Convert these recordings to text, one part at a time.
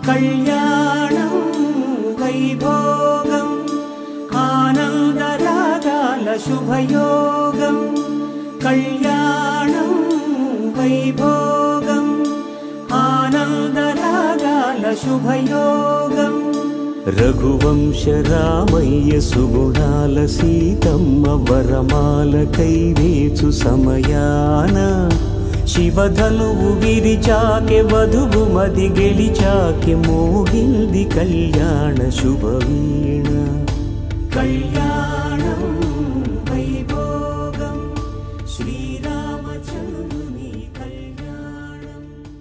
కళ్యాణం వైభోగం ఆనందరాగాల శుభయోగం కళ్యాణం వైభోగం ఆనందరాగాల శుభయోగం రఘువంశ రామయ్య సుగుణాల సీతమ్మ వరమాల కైవేచు సమయాన శివధనువు విరిచాకె వధువు మది గెలిచాకె మోగింది కళ్యాణ శుభవీణ కళ్యాణం వైభోగం శ్రీరామచంద్రుని కళ్యాణం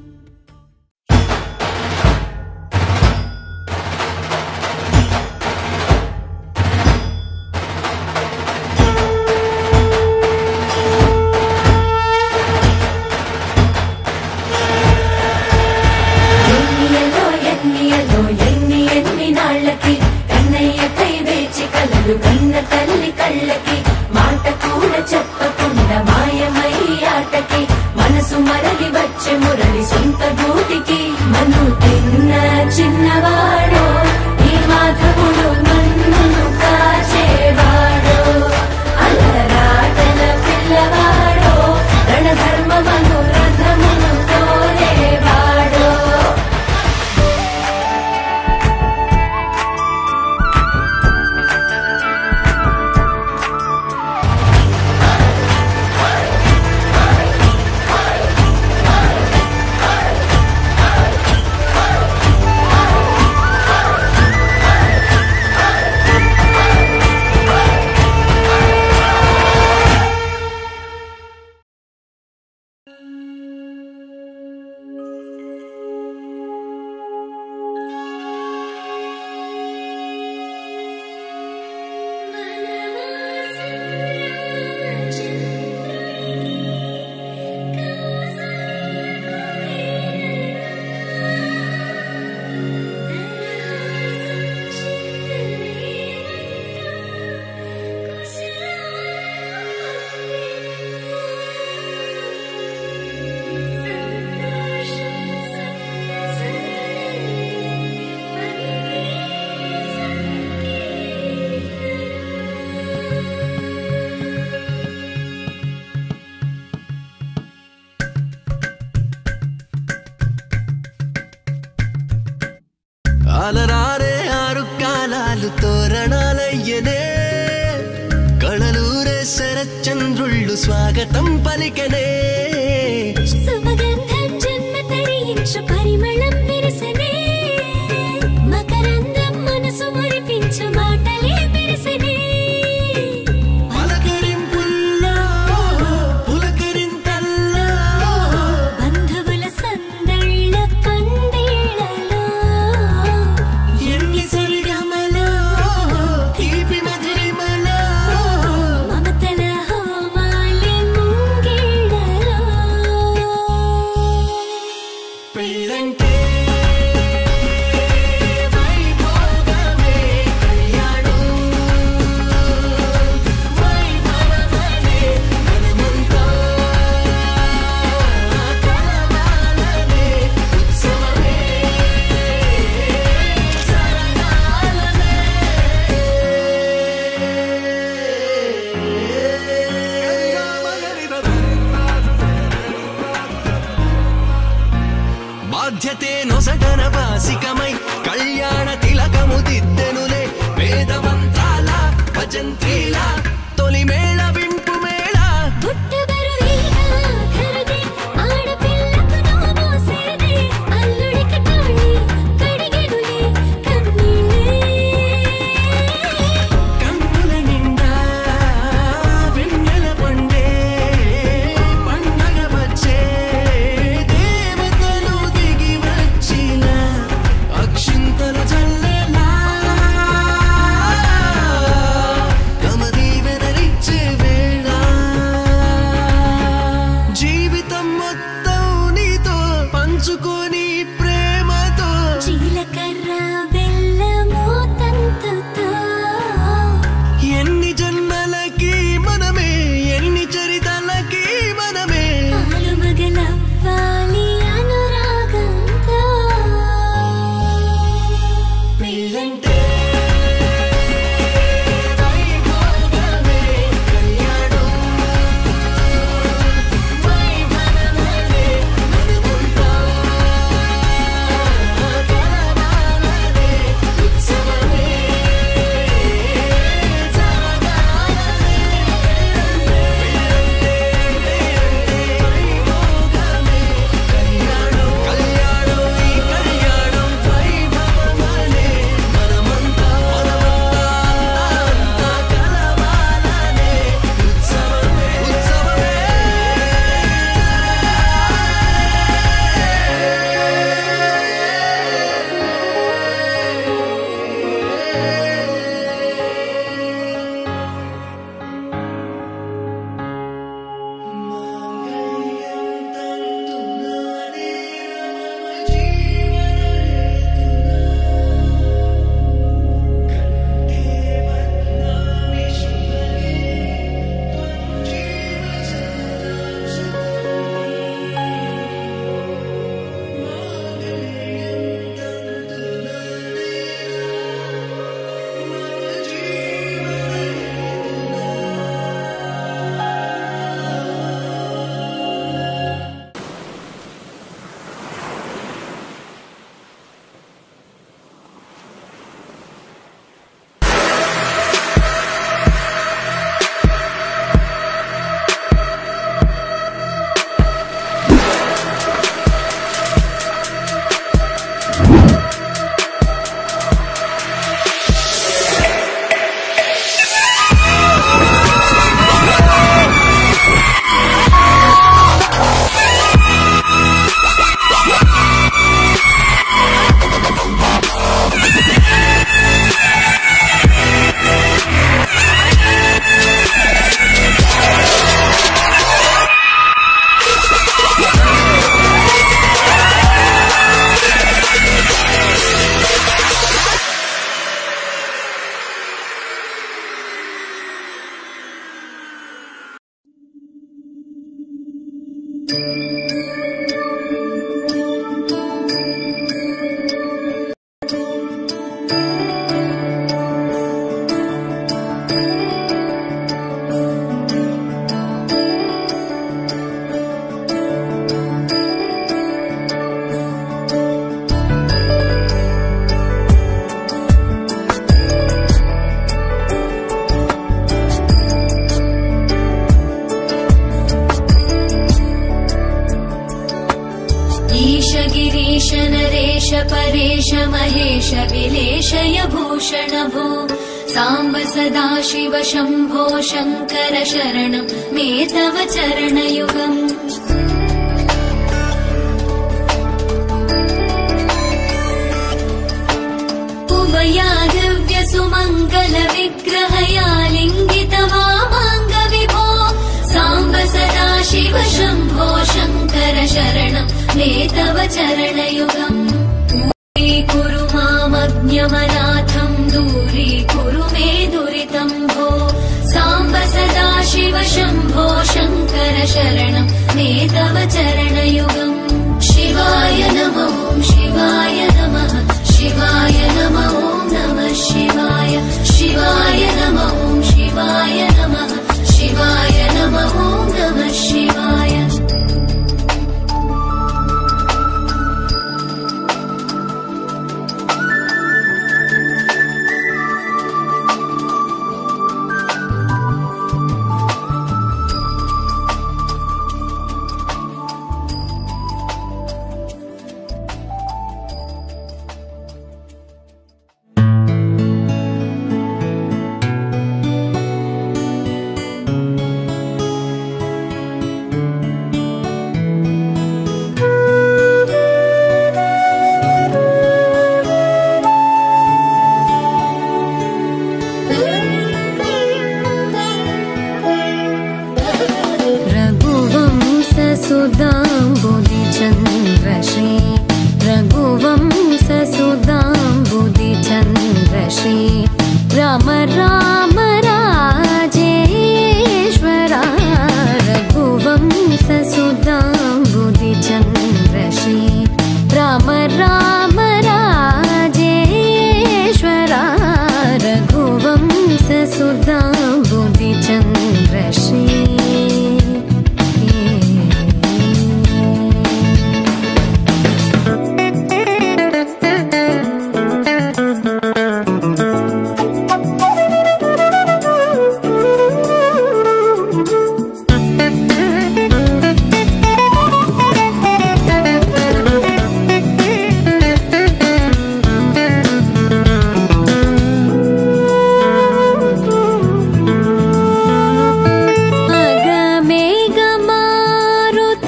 ఎన్నియలో ఎన్నియలో ఎన్ని ఎన్ని నాళ్ళకి కన్నయ్య కై వేచి కలలు కన్న తల్లి కళ్ళకి మాట కూడా చెప్పకుండా మాయమై ఆటకి మనసు మరలి వచ్చే మురళి సొంత గూటికి మను తిన్న చిన్నవాడో ఈ మాధవుడు నన్ను కాచేవాడో అల్లరాటల పిల్లవాడో రణధర్మమను రథమును తోలేవాడో అలరారే ఆరు కాలాలు తోరణాలయ్యనే కళలూరే శరచంద్రుళ్ళు స్వాగతం పలికనే సుమగంధం జన్మ తరించు పరిమళం విరసనే మకరందం మనసు మురిపించు మాటలే విరసనే పలకరింపుల్లో పులకరింతల్లో బంధువుల సందళ్ళ పందిళ్ళలో ఎన్ని సరిగమలో తీపి మధురిమలో మమతల హోమాలి ముంగిళ్ళలో పెళ్ళంటే వైభోగమే కళ్యాణం వైభవమనే మనమంతా కలవాలనే ఉత్సవమే బాధ్యతే నొసటన బాసికమై కళ్యాణ తిలకము దిద్దెనులే వేదమంత్రాల భజంత్రీల తొలి మేళ వింపు మేళ బుట్టబరువేగా కరుదే ఆడపిల్లకు నోమోసేదే అల్లుడికి తాళి కడిగెనులే కన్నీళ్ళే కన్నుల నిండా వెన్నెల పండే పండగ వచ్చే దేవతలు దిగి వచ్చిన అక్షింతల చల్లెలా కమదీవె ईश गिरीश नरेश परेश महेश विलेशय भूषण भो साम्ब सदा शिव शम्भो शङ्कर शरणं मे तव चरणयुगम् उमयागव्य सुमङ्गल विग्रहया लिङ्गित वामाङ्ग विभो साम्ब सदा शिव शम्भो शङ्कर शरणं मे तव चरणयुगम् दूरीकुरु मामज्ञमनाथम् दूरीकुरु मे दुरितम् भो साम्ब सदा शिव शम्भो शङ्कर शरणं मे तव चरणयुगम् शिवाय नमो शिवाय नमः शिवाय नमो नमः शिवाय शिवाय नमो शिवाय नमः शिवाय नमो नमः शिवाय रघुवंशसुधाम्बुदिचन्द्रश्री रघुवंशसुधाम्बुदिचन्द्रश्री राम राम राजेश्वरा रघुवंशसुधाम्बुदिचन्द्रश्री राम राम राजेश्वरा रघुवंशसुधाम्बुदिचन्द्रश्री अगमेघमारुत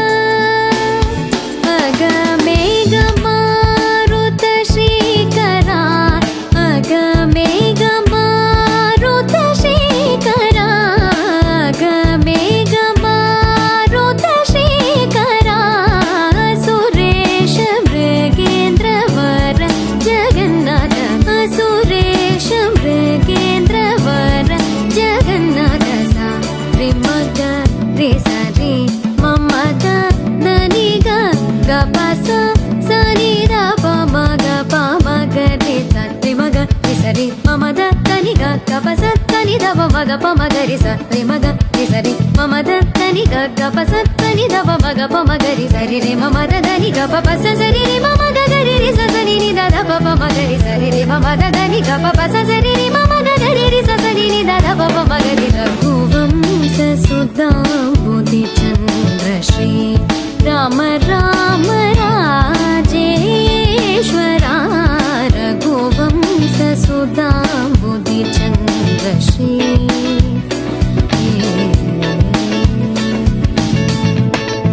अगमेघमारुत श्रीकरा अगमेघमारुत श्रीकरा अगमेघमारुत श्रीकरा सुरेश मृगेन्द्रवर जगन्नाथ सुरेश मृगेन्द्रवर जगन्नाथ सा रि मग रि स रि मम ग దని గ గ ప స స ని ద ప మ గ ప మ గ రి స రి మ గ రి స రి మమ ద దని గ గ ప స ద ని ద ప మ గ ప మ గ రి స రి మ గ రి స రి మమ ద దని గ గ ప స ద ని ద ప మ గ ప మ గ రి స రి రి మమ ద దని గ ప ప స స రి రి మమ గ గ రి రి స స ని ని ద ద ప ప మ గ రి స రి రి మమ ద దని గ ప ప స స రి రి మమ గ గ రి రి స స ని ని ద ద ప ప మ గ రి रघुवंशसुधाम्बुदिचन्द्रश्री राम राम राजेश्वरा रघुवंशसुधाम्बुदिचन्द्रश्री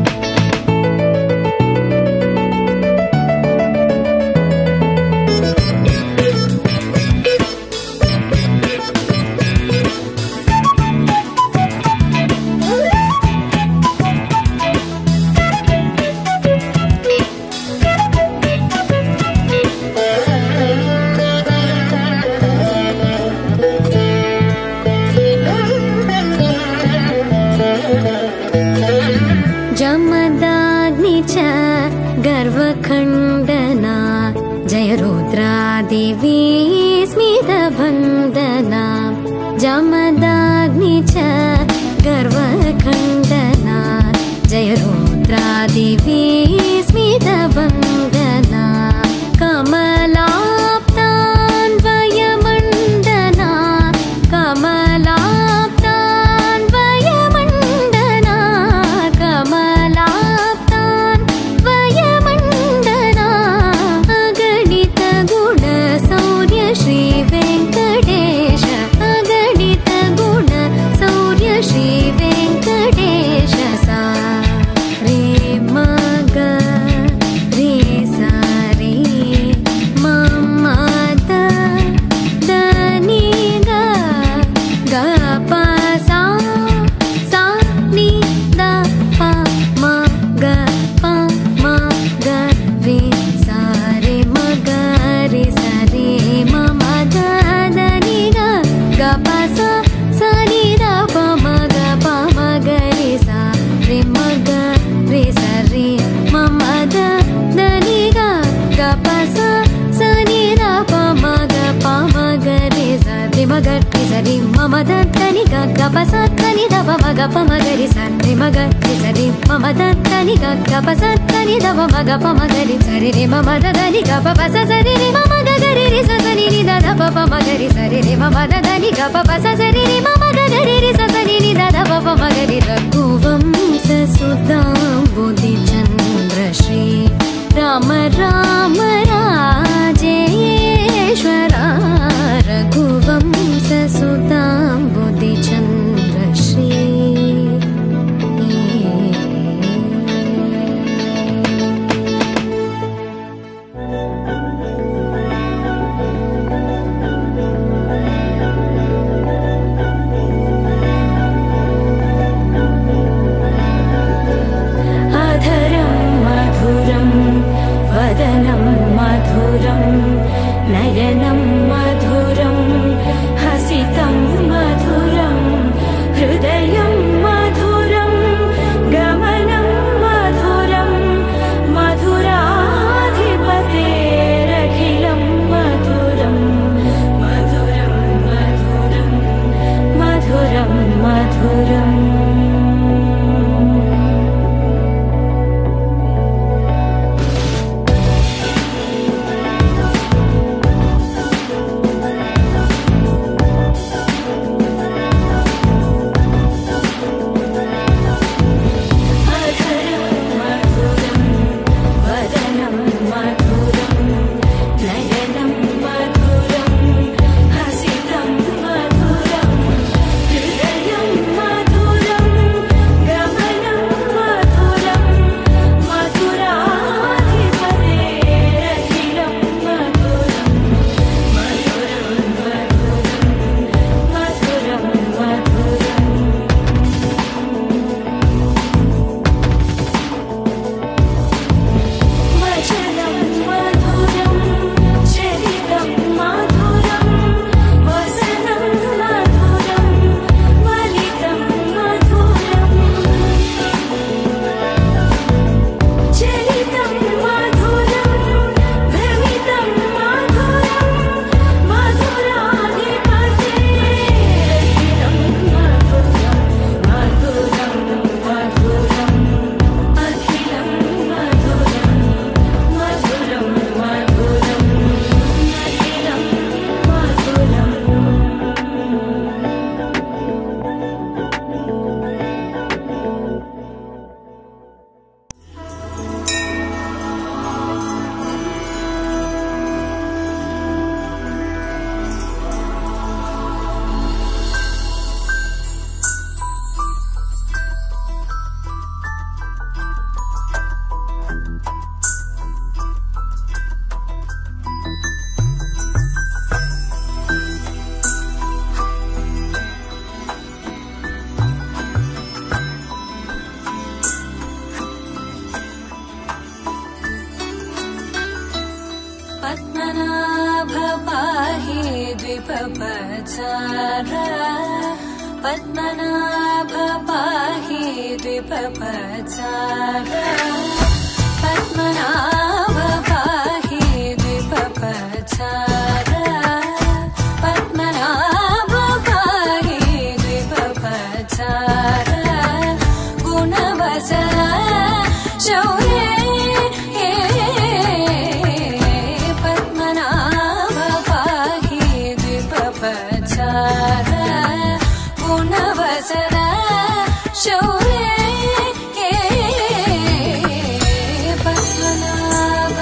जमदाग्नि च गर्वखण्डना जय रुद्रादेवी स्मितभन्दना जमदाग्नि च गर्वखण्डना जय रुद्रादेवी स्मितभन्दना कमलाप्तान्वयमण्डना कमलाप्तान्वयमण्डना कमलाप्तान्वयमण्डना సరి మమ దత్తని గగ్గ పసత్తని దవ మగ పమగరి సరి మగ సరి మమ దత్తని గగ్గ పసత్తని దవ మగ పమగరి సరి రి మమ దదని గప పస సరి రి మమ గగరి రి సని ని దద ప మగరి సరి రి మమ దదని గప పస సరి రి మమ గగరి రి సని ని దద ప మగరి రఘువంశ సుధాం బుద్ధి చంద్ర శ్రీ రామ రామ రాజేశ్వర రఘువంశ సుతాం బుద్ధి చంద్ర శ్రీ अधरं मधुरं वदनं मधुरं नयनं मधुरं हसितं मधुरं हृदयं मधुरं गमनं मधुरं मधुराधिपतेरखिलं मधुरं मधुरं मधुरं मधुरं मधुरम् अधरं मधुरं वदनं मधुरं नयनं मधुरं हसितं मधुरं हृदयं मधुरं गमनं मधुरं मधुराधिपतेरखिलं मधुरं मधुरं मधुरं मधुरं मधुरम् वचनं मधुरं चरितं मधुरं वसनं मधुरं वलितं मधुरम् चरितं मधुरं भ्रमितं मधुरं मधुराधिपतेरखिलं मधुरं मधुरं मधुरम् अखिलं मधुरं मधुरं मधुरम् अखिलं मधुरम् पद्मनाभ पाहि द्विपपचार पद्मनाभ पाहि द्विपपचार पद्मनाभ पाहि द्विपपचार पद्मनाभ पाहि द्विपपचार गुणवचन शौर्ये पद्मनाभ पाहि द्विपपचार गुणवचन शौर्ये पद्मनाभ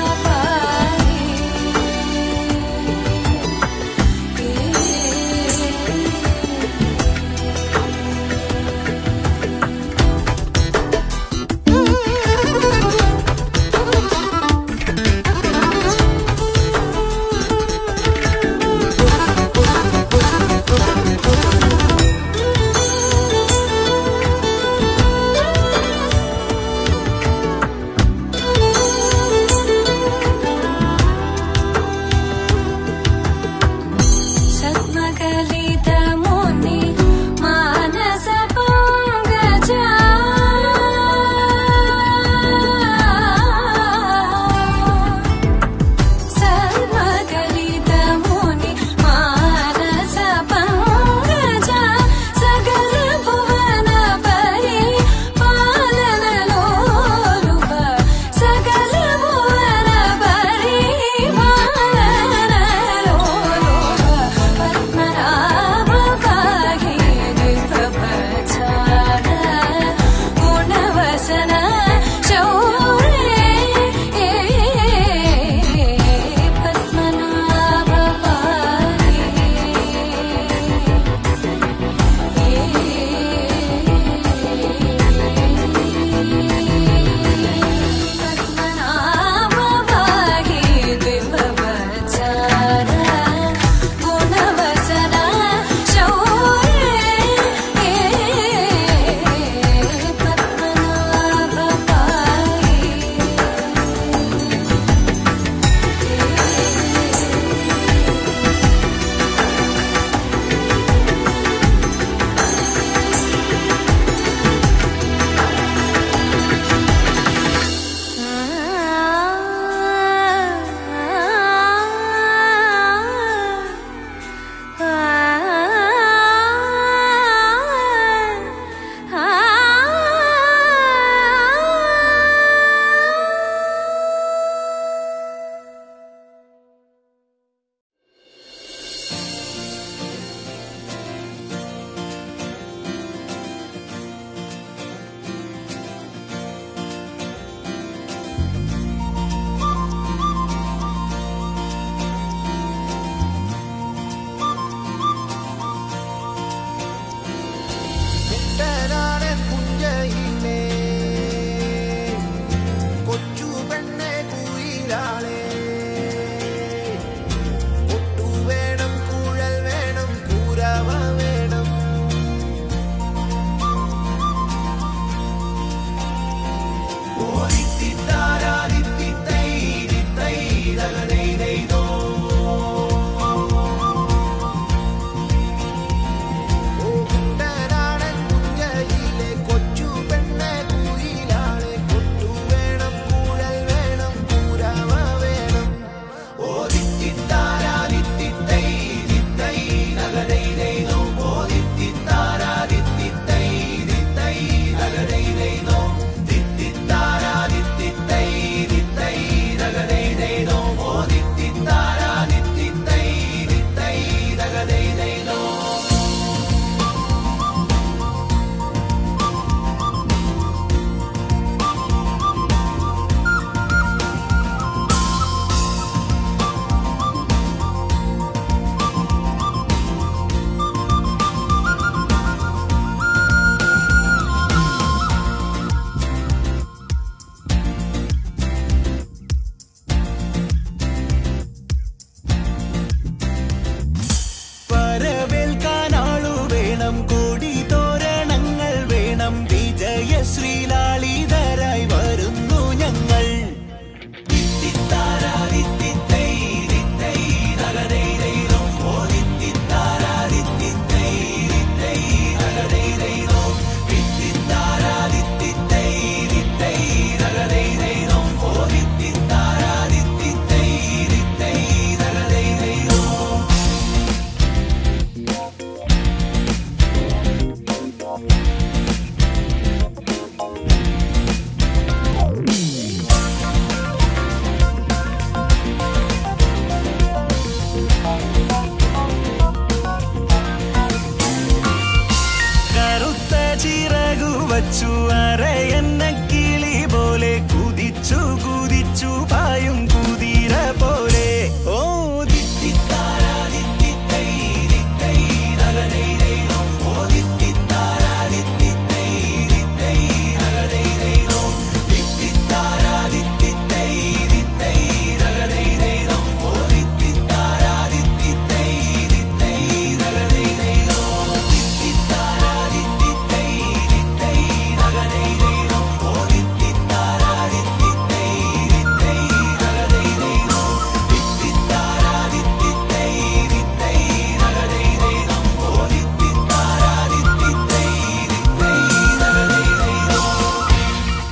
பாயும் குதிர போலே ஓ தித்தித்தாரா தித்தித்தை தித்தை ரகதை தைரோ ஓ தித்தித்தாரா தித்தித்தை தித்தை ரகதை தைரோ தித்தித்தாரா தித்தித்தை தித்தை ரகதை தைரோ ஓ தித்தித்தாரா தித்தித்தை தித்தை ரகதை தைரோ தித்தித்தாரா தித்தித்தை தித்தை ரகதை தைரோ ஓ தித்தித்தாரா தித்தித்தை தித்தை ரகதை தைரோ தித்தித்தாரா தித்தித்தை தித்தை ரகதை தைரோ ஓ தித்தித்தாரா தித்தித்தை தித்தை ரகதை தைரோ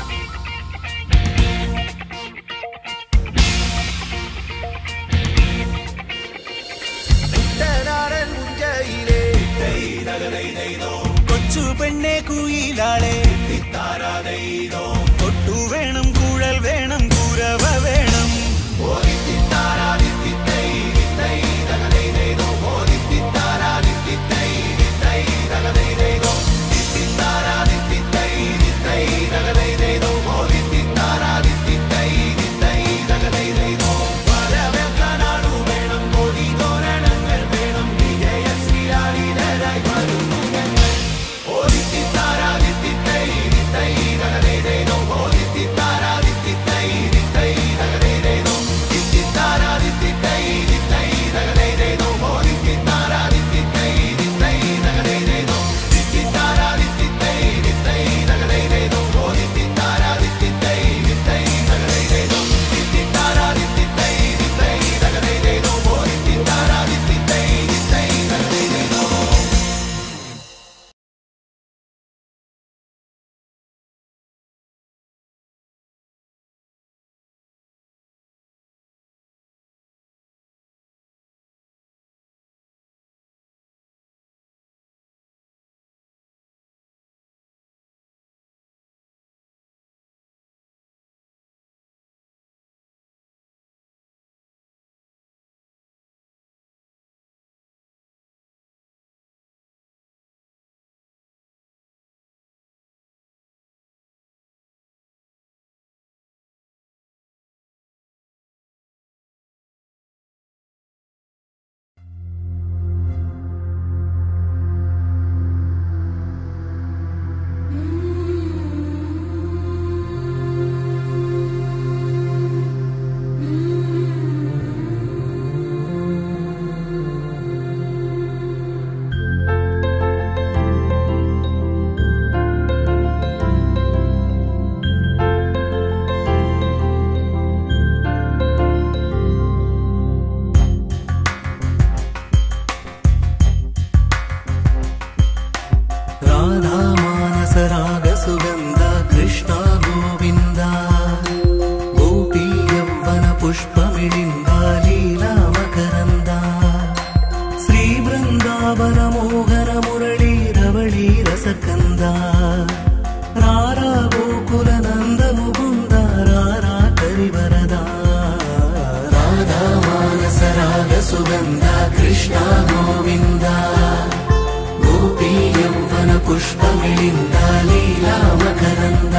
കുട്ടനാടൻ മുഞ്ചയിലെ കൊച്ചു പെണ്ണെ കുയിലാളെ കൊട്ടു വേണം കുഴൽ വേണം കുരവ വേണം రాధా మానస రాగ సుగంధ కృష్ణ గోవింద గోపీ యవ్వన పుష్పమిళింద లీలా మకరంద శ్రీ బృందావన మోహన మురళీ రవళీ రసకంద రారా గోకుల నంద ముకుంద రారా కరివరద రాధా మానస రాగ సుగంధ కృష్ణ గోవింద గోపీ యౌవన పుష్పమిళింద లీలా మకరంద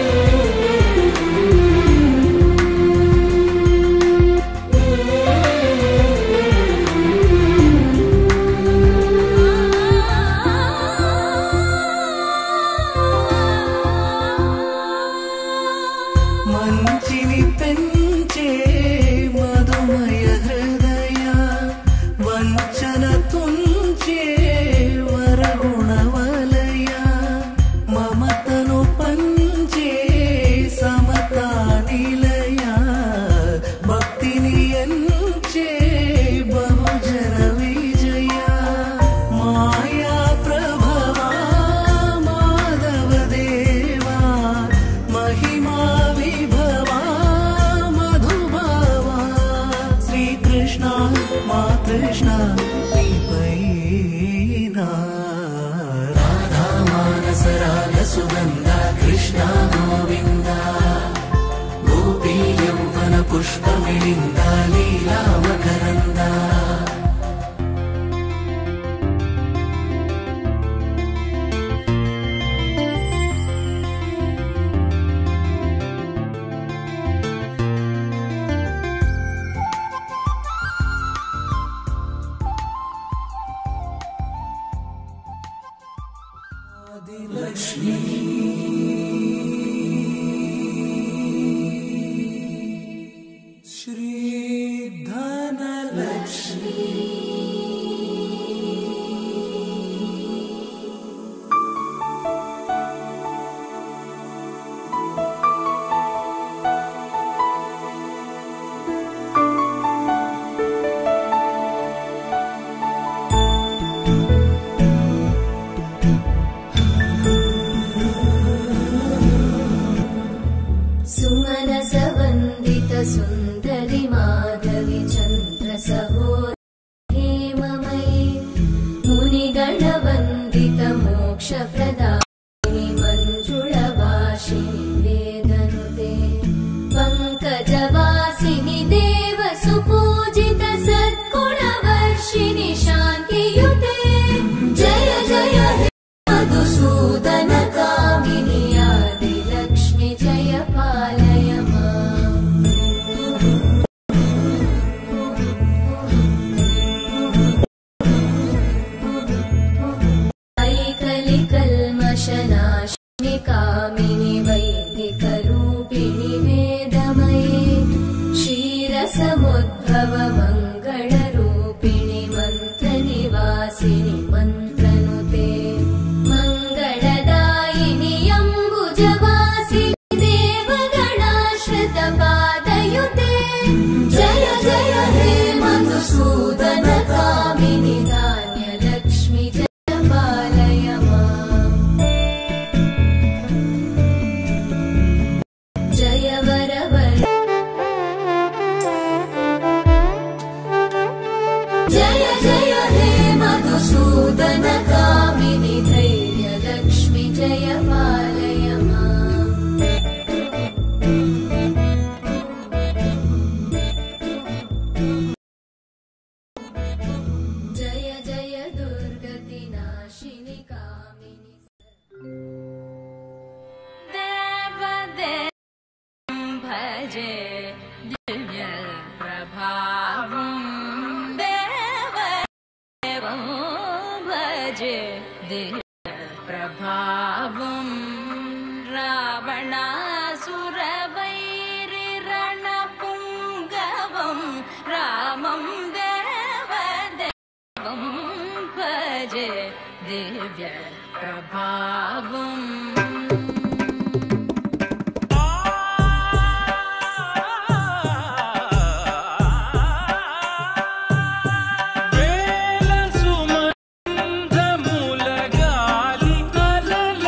ఆ రాధా మానస రాగ సుగంధ కృష్ణ గోవింద గోపీ యౌవన పుష్పమిళింద లీలా మకరంద सुमनसवन्दित सुन्दरि माधवि चन्द्र हेममयि मुनिगणवन्दित मोक्षप्रदायिनि मञ्जुळवासिनि वेदनुते पङ्कजवासिनि देव सुपूजित सद्गुणवर्षिणि शान्तियुते जय जय हे मधुसूदन कामिनि आदिलक्ष्मि जय पालय माम् ऐकलिकल्मषनाशिनि कामिनि वैदिकरूपिणि वेदमये क्षीरसमुद्भव मङ्गलरूपिणि मन्त्रनिवासिनि मन्त्रनुते मङ्गलदायिनि अम्बुजवासि देवगणाश्रितपादयुते जय जय हे मधुसूदन कामिनि धान्यलक्ष्मि जय पालय माम् जय वरवर जय जय हे मधुसूदन कामिनि धैर्यलक्ष्मि जय पालय माम् जय जय दुर्गतिनाशिनि कामिनि देवदेवं भजे दिव्य प्रभावं देवदेवं भजे दिव्य प्रभावं रावणासुरवैरिरणपुङ्गवं रामं देवदेवं भजे दिव्य प्रभावम् వేల సుమందముల గాలి అలల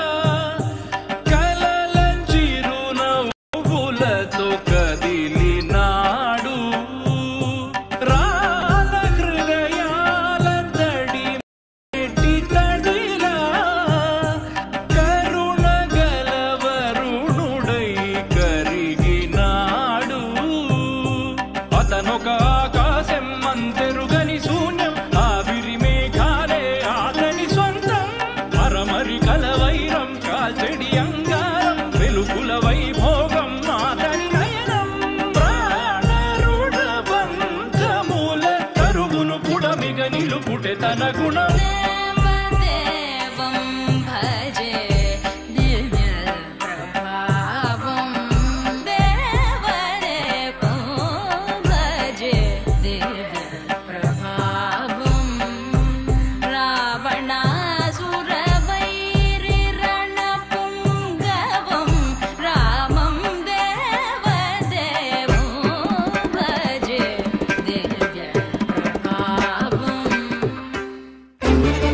కలల చిరునవ్వులతో కదిలినాడు రాల హృదయాల తడి మెట్టి తడిలా కరుణ గలవరుణుడై కరిగినాడు అతనొక ఆకాశం అంతెరుగని శూన్యం ఆవిరి మేఘాలే ఆతని సొంతం మరమరి కలవైరం కాల్చెడి అంగారం వెలుగుల వైభోగం ఆతని నయనం ప్రాణరుడ బంధముల కరువును పుడమిగ నిలుపుటె తన గుణం देवदेवं भजे दिव्य प्रभावं देवदेवं भजे दिव्य प्रभावं रावणासुरवैरिरणपुङ्गवं रामं देवदेवं भजे दिव्य प्रभावम्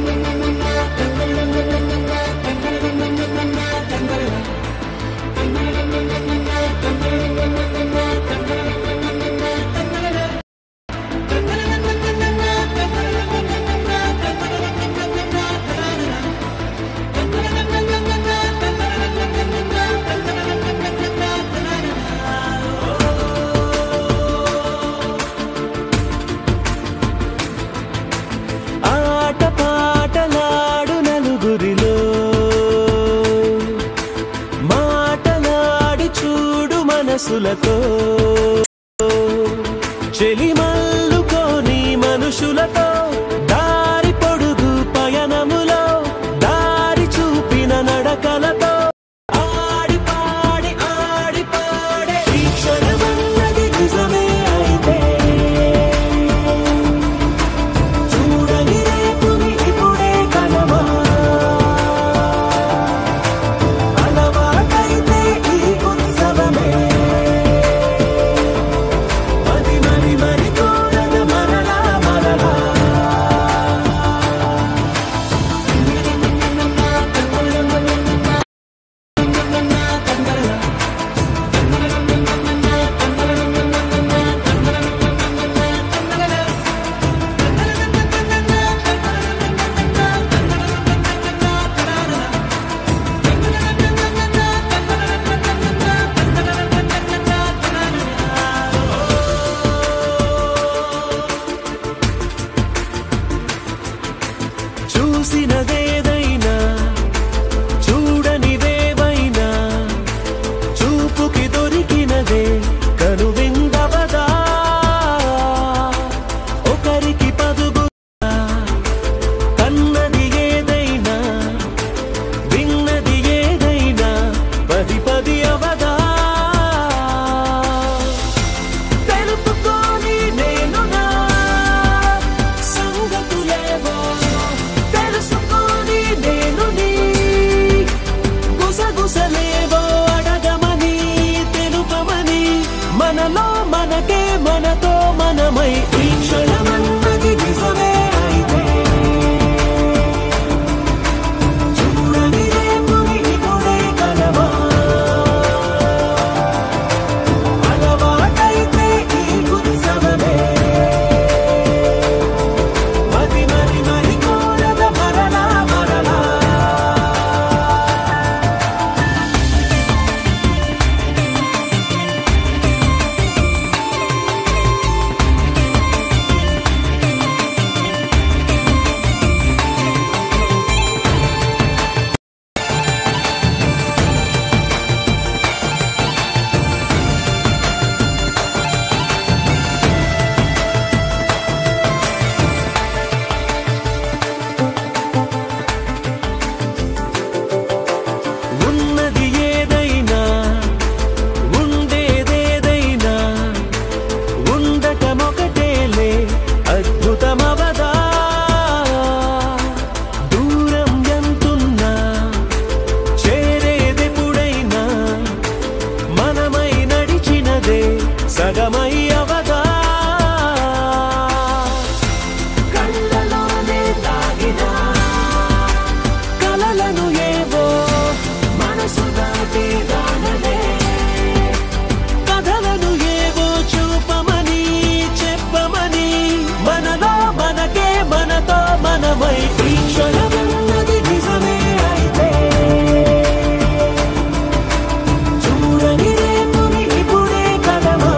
మనసులతో చెలిమల్లుకోని మనుషులతో దారి పొడుగు పయనములో దారి చూపిన నడకలతో ఆడి పాడి ఆడి పాడే ఈ క్షణమన్నది నిజమే అయితే చూడని రేపుని ఇప్పుడే కలమా అలవాటైతే ఈ ఉత్సవమే మరి మరి మరి కోరద మరలా మరలా చూసినదేదైనా చూడనివేవైనా చూపుకి దొరికినదే కనువిందవదా ఒకరికి పదుగు కన్నది ఏదైనా విన్నది ఏదైనా పది పది అవదా తెలుపుకోని నేను నా సంగతులేవో తెలుసుకొని నేను నీ గుసగుసలేవో అడగమని తెలుపమని మనలో మనకే మనతో మనమై ఈ క్షణమన్నది నిజమే అయితే చూడని రేపుని ఇప్పుడే కలవా అలవాటైతే ఈ ఉత్సవమే మరి మరి మరి కోరద మరలా మరలా ఉన్నది ఏదైనా ఉండేదేదైనా ఉండటమొకటేలే అద్భుతమవదా దూరం ఎంతున్నా చేరేదెప్పుడైనా మనమై నడిచినదే సగమై అవదా కళ్ళలోనే దాగినా కలలను ఏవో మనసు దాటి రానలే కథలను ఏవో చూపమని చెప్పమని మనలో మనకే మనతో మనమై ఈ క్షణమన్నది నిజమే అయితే చూడని రేపుని ఇప్పుడే కలమా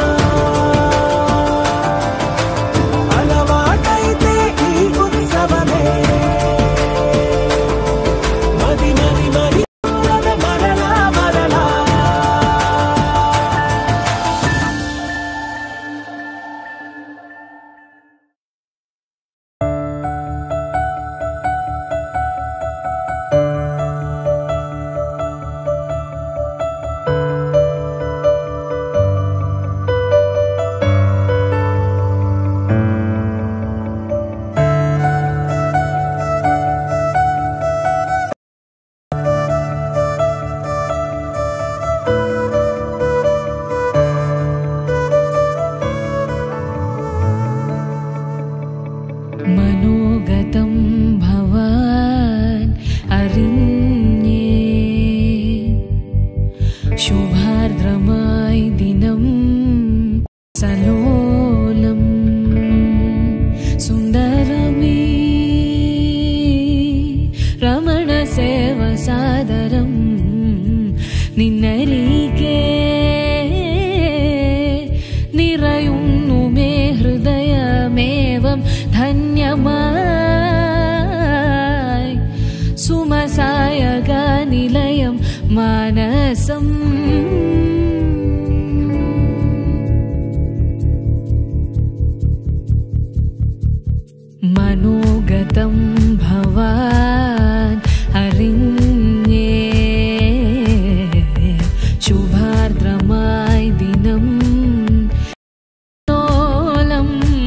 అలవాటైతే ఈ ఉత్సవమే మరి మరి మరి కోరద మరలా మరలా മനോഗതം ഭവാൻ അറിഞ്ഞേ ശുഭാർദ്രമായി ദിനം സലോലം സുന്ദരമീ രമണ സേവ സാദരം നിന്നരികെ നിറയുന്നു മേ ഹൃദയമേവം ധന്യമായി സുമസായക നിലയം മാനസം ഭഗവാൻ അറിഞ്ഞേ ശുഭാർദ്രമായി ദിനം തോലം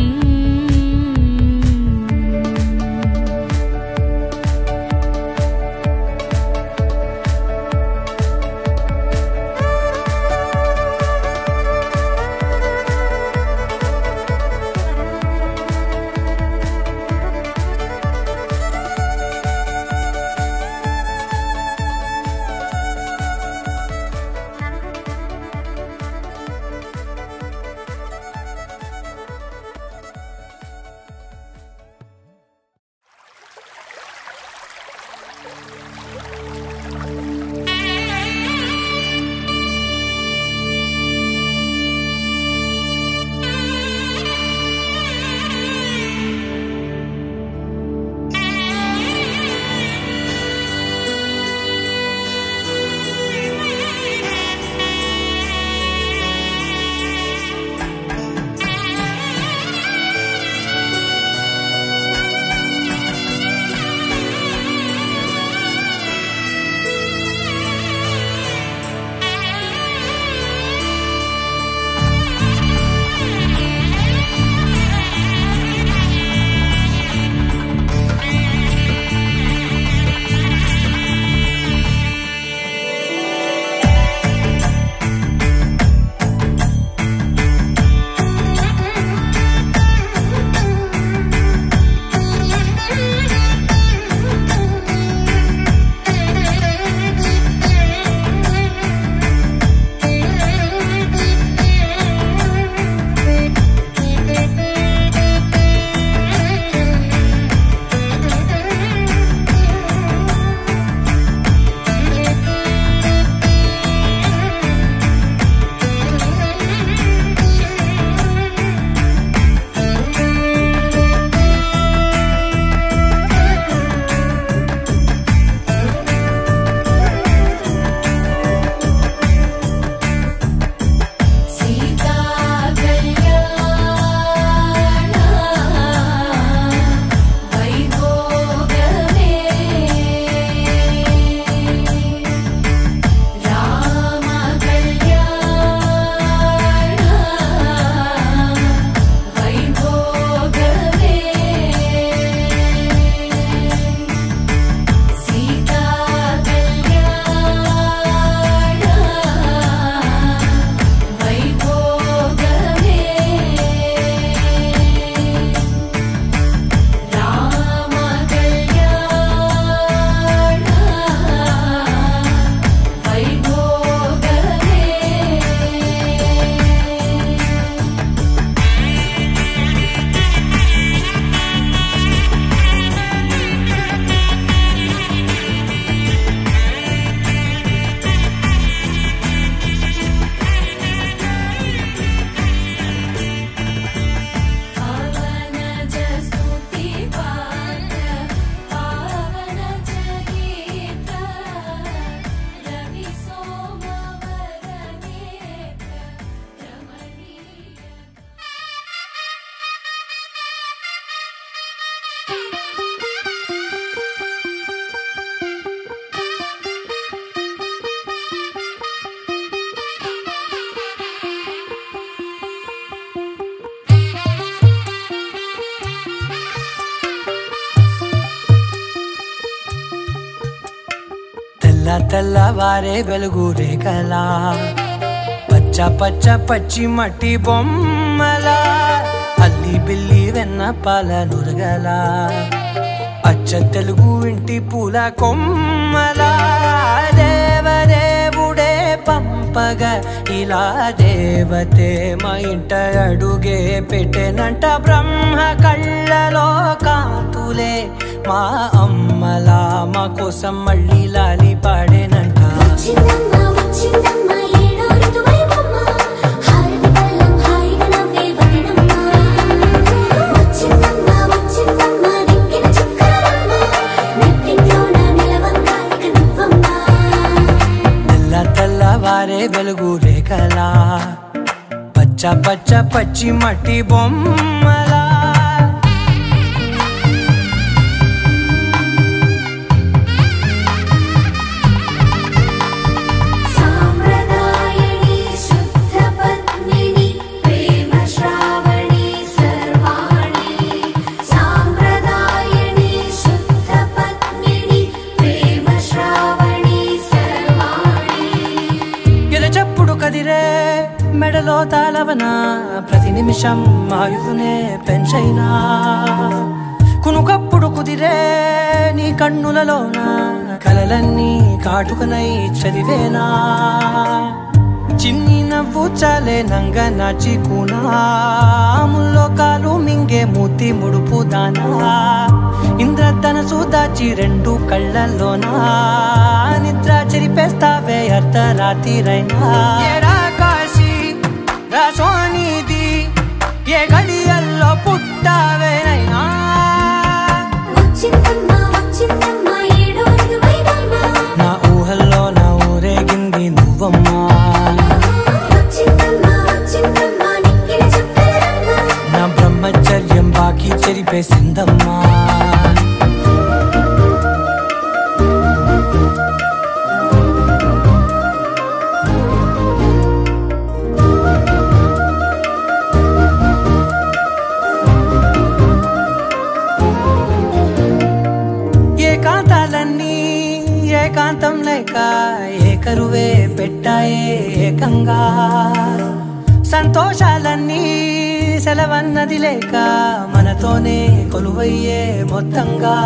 సీతా కళ్యాణ వైభోగమే రామ కళ్యాణ వైభోగమే సీతా కళ్యాణ వైభోగమే రామ కళ్యాణ వైభోగమే పవన జస్తుతి పాట పవన జగీత రవి సోమవర నేత్ర రమణీయ తెల్ల తెల్లవారే వెలుగు రేఖలా పచ్చ పచ్చ పచ్చి మట్టి బొమ్మలా అల్లి బిల్లి వెన్న పాల నురగలా అచ్చ తెలుగు ఇంటి పూల కొమ్మలా దేవదేవుడే పంపగా ఇలా దేవతే మా ఇంట అడుగే పెట్టెనంట బ్రహ్మ కళ్ళలో కాంతులే మా అమ్మలా మా కోసం మళ్ళీ లాలి పాడేనంట వచ్చిందమ్మ వచ్చిందమ్మ ఏడో ఋతువైవమ్మ హారతి పళ్ళం హాయిగా నవ్వే వదినమ్మ వచ్చిందమ్మ వచ్చిందమ్మ దిక్కిన చుక్కలమ్మ నెట్టింట్లోన నిలవంగా ఇక నువ్వమ్మ తెల్ల తెల్లవారే వెలుగు రేఖలా పచ్చ పచ్చ పచ్చి మట్టి బొమ్మలా మెడలో తాళవన ప్రతి నిమిషం ఆయుధునే పెంచైనా కునుకప్పుడు కుదిరే నీ కన్నులలోన కలలన్నీ కాటుకనై చదివేనా చిన్ని నవ్వు చాలే నంగ నాచి కూనాముల్లో కాలు మింగే మూతి ముడుపు దానా ఇంద్రధనసు దాచి రెండు కళ్ళల్లోనా నిద్ర చెరిపేస్తావే అర్ధరాత్రిరైనా ఏరా కాశీ రా సోనిది ఏ గడియల్లో పుట్టావేనైనా వచ్చిందమ్మా వచ్చిందమ్మా ఏడో ఋతువైనమ్మా నా ఊహల్లో నా ఊరేగింది నువ్వమ్మా వచ్చిందమ్మా వచ్చిందమ్మా నిక్కిన చుక్కలమ్మా నా బ్రహ్మచర్యం బాకీ చెరిపేసిందమ్మా ఏకాంతాలన్నీ ఏకాంతం లేక ఏకరువే పెట్టాయే ఏకంగా సంతోషాలన్నీ సెలవన్నది లేక మనతోనే కొలువయ్యే మొత్తంగా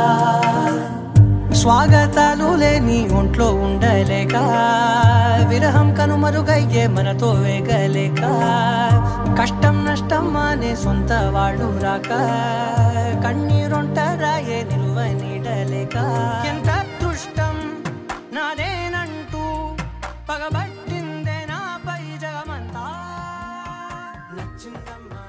స్వాగతాలు లేని ఒంట్లో ఉండలేక విరహం కనుమరుగయ్యే మనతో వేగలేక కష్టం నష్టం అనే సొంత వాడు రాక కన్నీరొంటరాయే నిలువ నీడలేక ఎంత అదృష్టం నాదేనంటూ పగబట్టిందే నాపై జగమంతా నచ్చిందమ్మా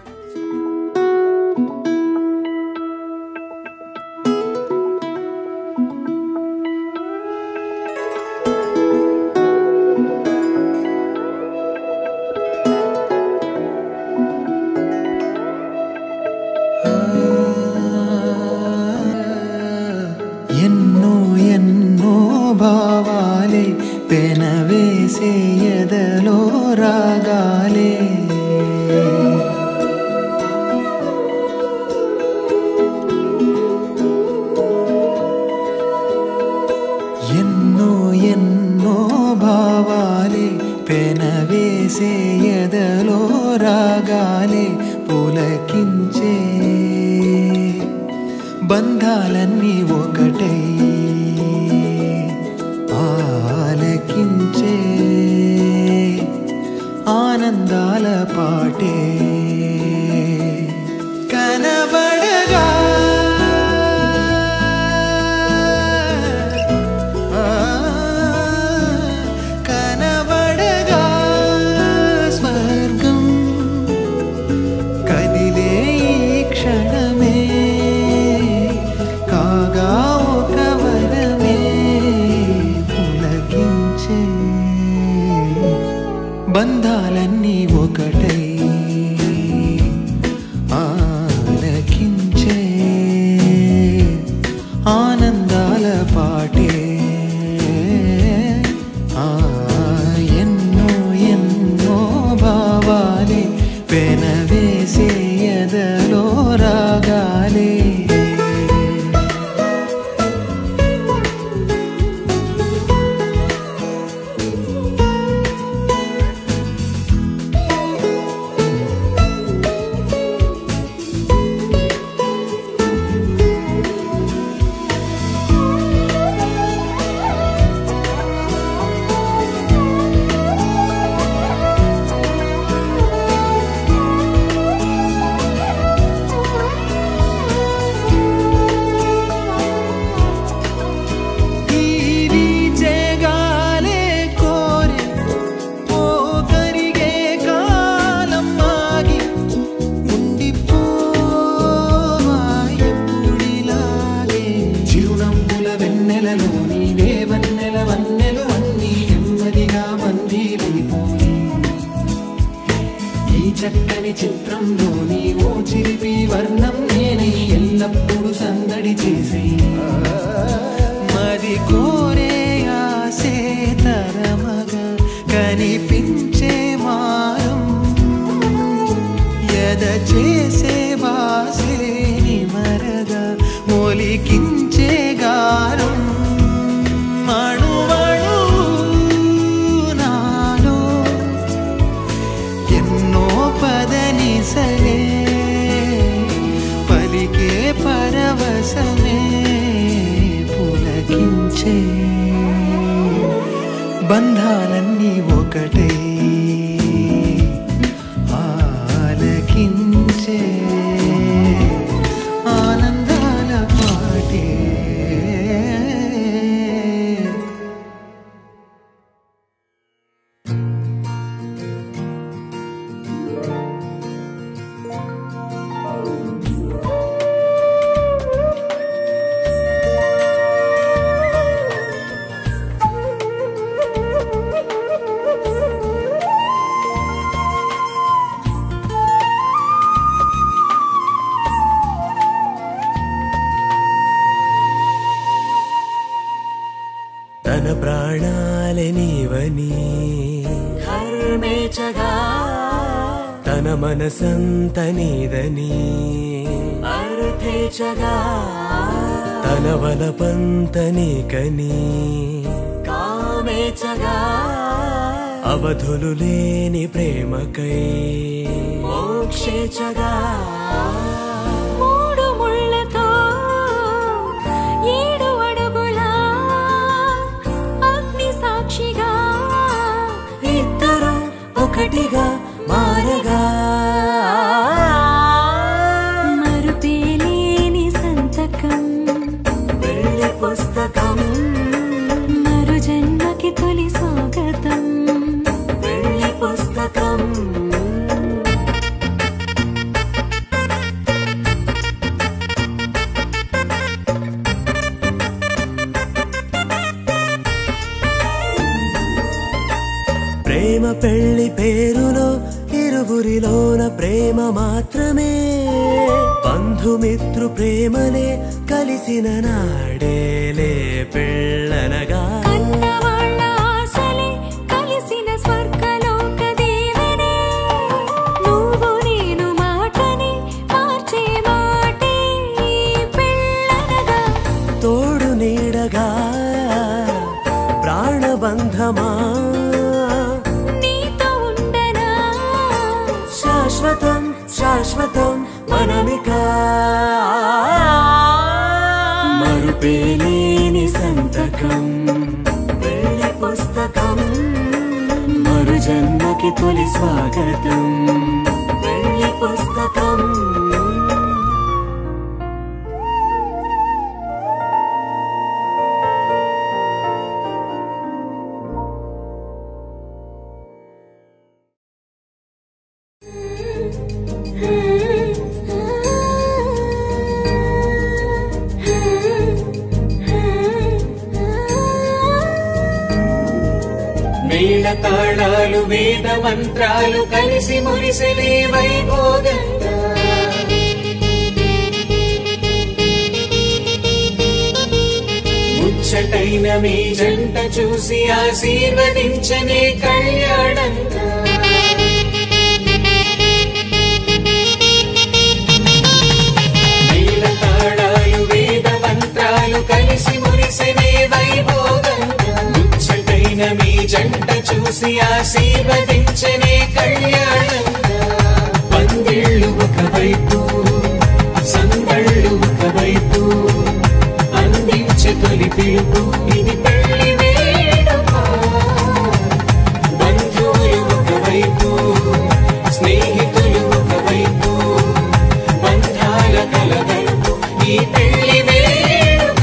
ఎన్నో ఎన్నో భావాలే పెనవేసే ఎదలో రాగాలే ఎన్నో ఎన్నో భావాలే పెనవేసే ఎదలో రాగాలే పులకించే బంధాలన్నీ ఒకటై ఆలకించే ఆనందాల పాటే కనబడగా ఆ, కనబడగా స్వర్గం కదిలే ఈ క్షణమే కాగా ఒక వరమే పులకించే బంధాలన్నీ ఒకటై ఆలకించే ఆనందాల పాటే ఆ ఎన్నో ఎన్నో భావాలే పెనవేసే ఎదలో రాగాలే ఈ వీచెగాలే కోరే ఓ కరిగే కాలం ఆగి ఉండిపోవా ఎప్పుడిలాగే చిరునవ్వుల వెన్నెలలో నీవే వన్నెల వన్నెలు అన్నీ నెమ్మదిగా మందిరైపోయి ఈ చక్కని చిత్రంలోని ఓ చిలిపి వర్ణం నేనే ఎల్లప్పుడూ సందడి చేసే మరి కోరే ఆసే తరమగా కనిపించే మారం ఎద చేసే బాసే నిమరగా మొలికించే గారం మణువణు నాలో బంధాలన్నీ ఒకటే ఆలకించే ఆనందాల పాటే తన ప్రాణాలే నీవని కర్మేచగా తన మనసంత నీదని అర్థేచగా తన వలపంత నీకని కామేచగా అవధులు లేని ప్రేమకై మోక్షేచగా మూడు ముళ్ళతో ఏడు అడుగుల అగ్ని సాక్షిగా ఇద్దరు ఒకటిగా మారగా మరుపేలేని సంతకం వెళ్ళి పుస్తకం మరు జన్మకి తొలి స్వాగతం వెళ్ళి పుస్తకం ప్రేమ పెళ్లి పేరులో ఇరువురిలోన ప్రేమ మాత్రమే బంధుమిత్రు ప్రేమలే కలిసిన నాడేలే పెళ్ళనగా కన్నవాళ్ళ ఆశలే కలిసిన స్వర్గలోక దేవనే నువ్వు నేను మాటని మార్చే మాటే పెళ్ళనగా తోడు నీడగా ప్రాణబంధమా నీతో ఉండనా శాశ్వతం శాశ్వతం మనమిక మరుపేలేని సంతకం వెళ్ళి పుస్తకం మరు జన్మకి తొలి స్వాగతం వెళ్ళి పుస్తకం మేళ తాళాలు వేద మంత్రాలు కలిసి మురిసెలే వైభోగంగా ముచ్చటైన మీ జంట చూసి ఆశీర్వదించనే కళ్యాణంగా మేళ తాళాలు వేద మంత్రాలు కలిసి మురిసెనే వైభోగంగా ముచ్చటైన మీ జంట చూసి ఆశీర్వదించనే కళ్యాణంగా పందిళ్ళు ఒకవైపు సందళ్ళు ఒకవైపు అందించే తొలి పిలుపు ఇది పెళ్లి వేడుక బంధువులు ఒకవైపు స్నేహితులు ఒకవైపు బంధాల కలగలుపు ఈ పెళ్లి వేడుక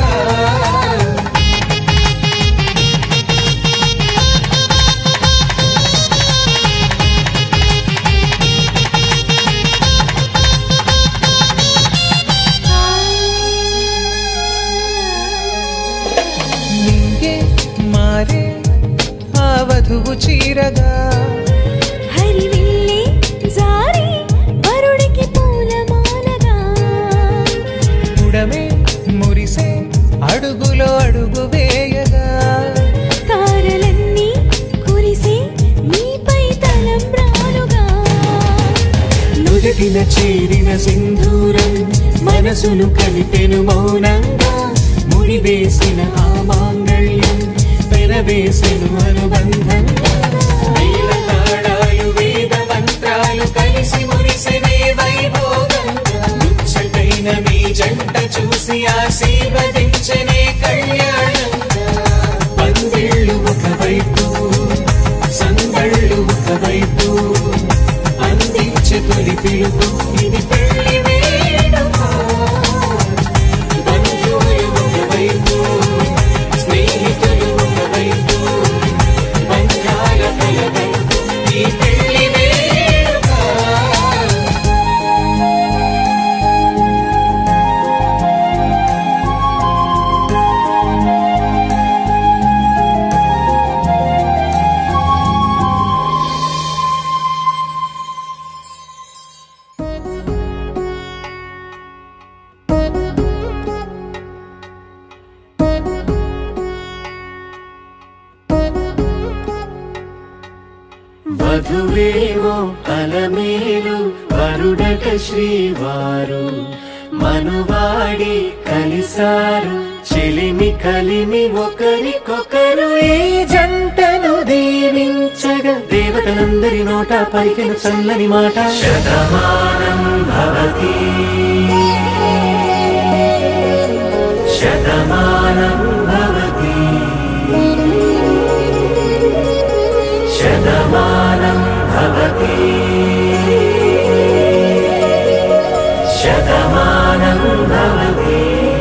నింగే మారే ఆ వధువు చీరగా హరివిల్లి జారి వరుడికి పూలమాలగా ఉడమే మురిసే అడుగులో అడుగు వేయగా తారలన్నీ కురిసి నీపై తలంబ్రాలుగా నుదిటిన చేరిన సింధూరం మనసును కలిపెను మౌనంగా ముడివేసిన ఆ మాంగళ్యం పెనవేసెను అనుబంధం వేల తాళాలు వేద మంత్రాలు కలిసి మురిసెనే వైభోగంగా ముచ్చటైన మీ జంట చూసి ఆశీర్వదించనే కళ్యాణంగా పందిళ్ళు ఒకవైపు వధువేవో అలమేలు వరుడట శ్రీవారు మనువాడి కలిసారు చెలిమి కలిమి ఒకరికొకరు ఈ జంటను దీవించగా దేవతలందరి నోట పలికిన చల్లని మాట శతమానం భవతి శతమానం భవతి శతమానం భవతి శతమానం భవతి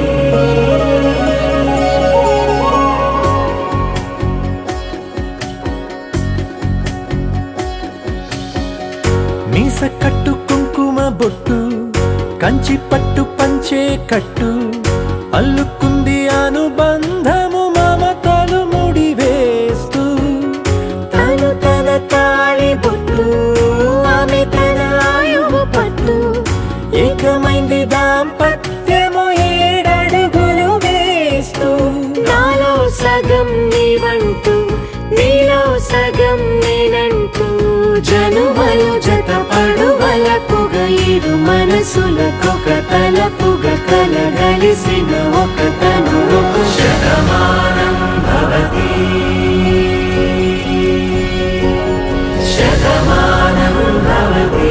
మీస కట్టు కుంకుమ బొట్టు కంచి పట్టు పంచే కట్టు అల్లుకుంది అనుబంధము మమతలు ముడి వేస్తూ తను తన తాళి బొట్టు ఆమె తన ఆయువు పట్టు ఏకమైంది దాంపత్యము ఏడడుగులు వేస్తూ నాలో సగం నీవంటూ నీలో సగం నేనంటూ జనుమలు జత పడువలపుగ ఇరు మనసులకొక తలపుగ కలగలిసిన ఒక తను శతమానం భవతి శతమానం భవతి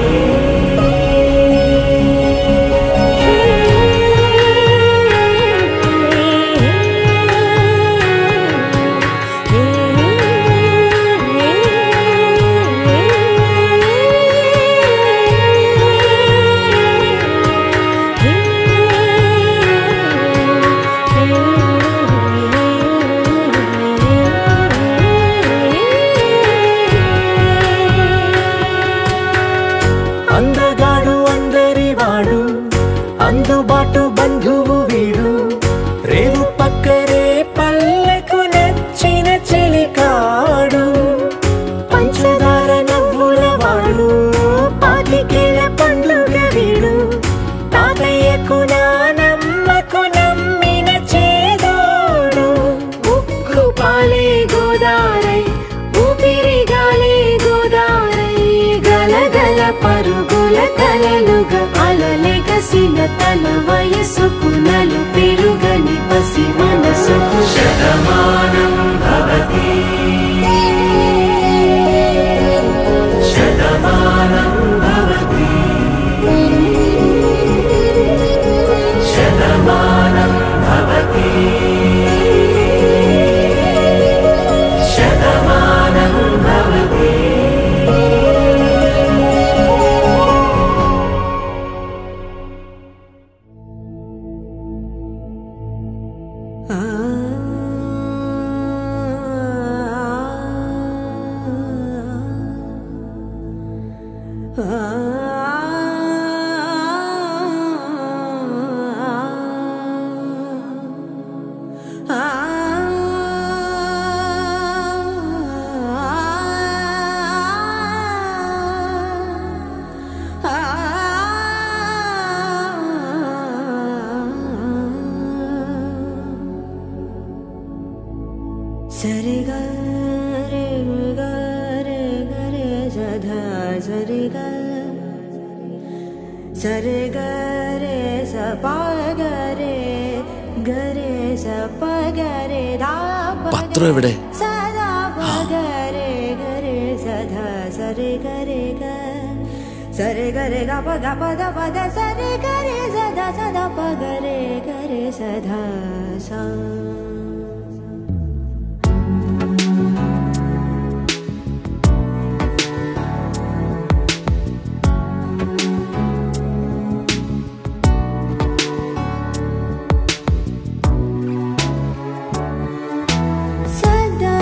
అందగాడు అందరి వాడు అందుబాటు బంధువు వీడు రేవు పక్కరే పల్లెకు నచ్చిన చెలికాడు పంచదార నవ్వుల వాడు పాతికేల పండుగ వీడు తాతయ్యకు నానమ్మకు నమ్మిన చేదోడు ఉక్కు పాలే గోదారై ఊపిరి గాలే గోదారై గలగల పరుగుల కలలుగా అలలెగసిన తన వయసుకు నలు పెరుగని పసి మనసుకు శతమానం భవతి శతమానం భవతి శతమానం భవతి శతమానం భవతి సరి గరే గరే గరే సధా సరి సరి గరే సప గరే గరే సప గరే దా പത്രം എവിടെ സദാ പഗരെ ഗരെ സദാ സരി ഗരെ ഗ സരി ഗരെ ഗ പ ഗ പ ദ പ ദ സരി ഗരെ സദാ സദാ പഗരെ ഗരെ സദാ സ సదా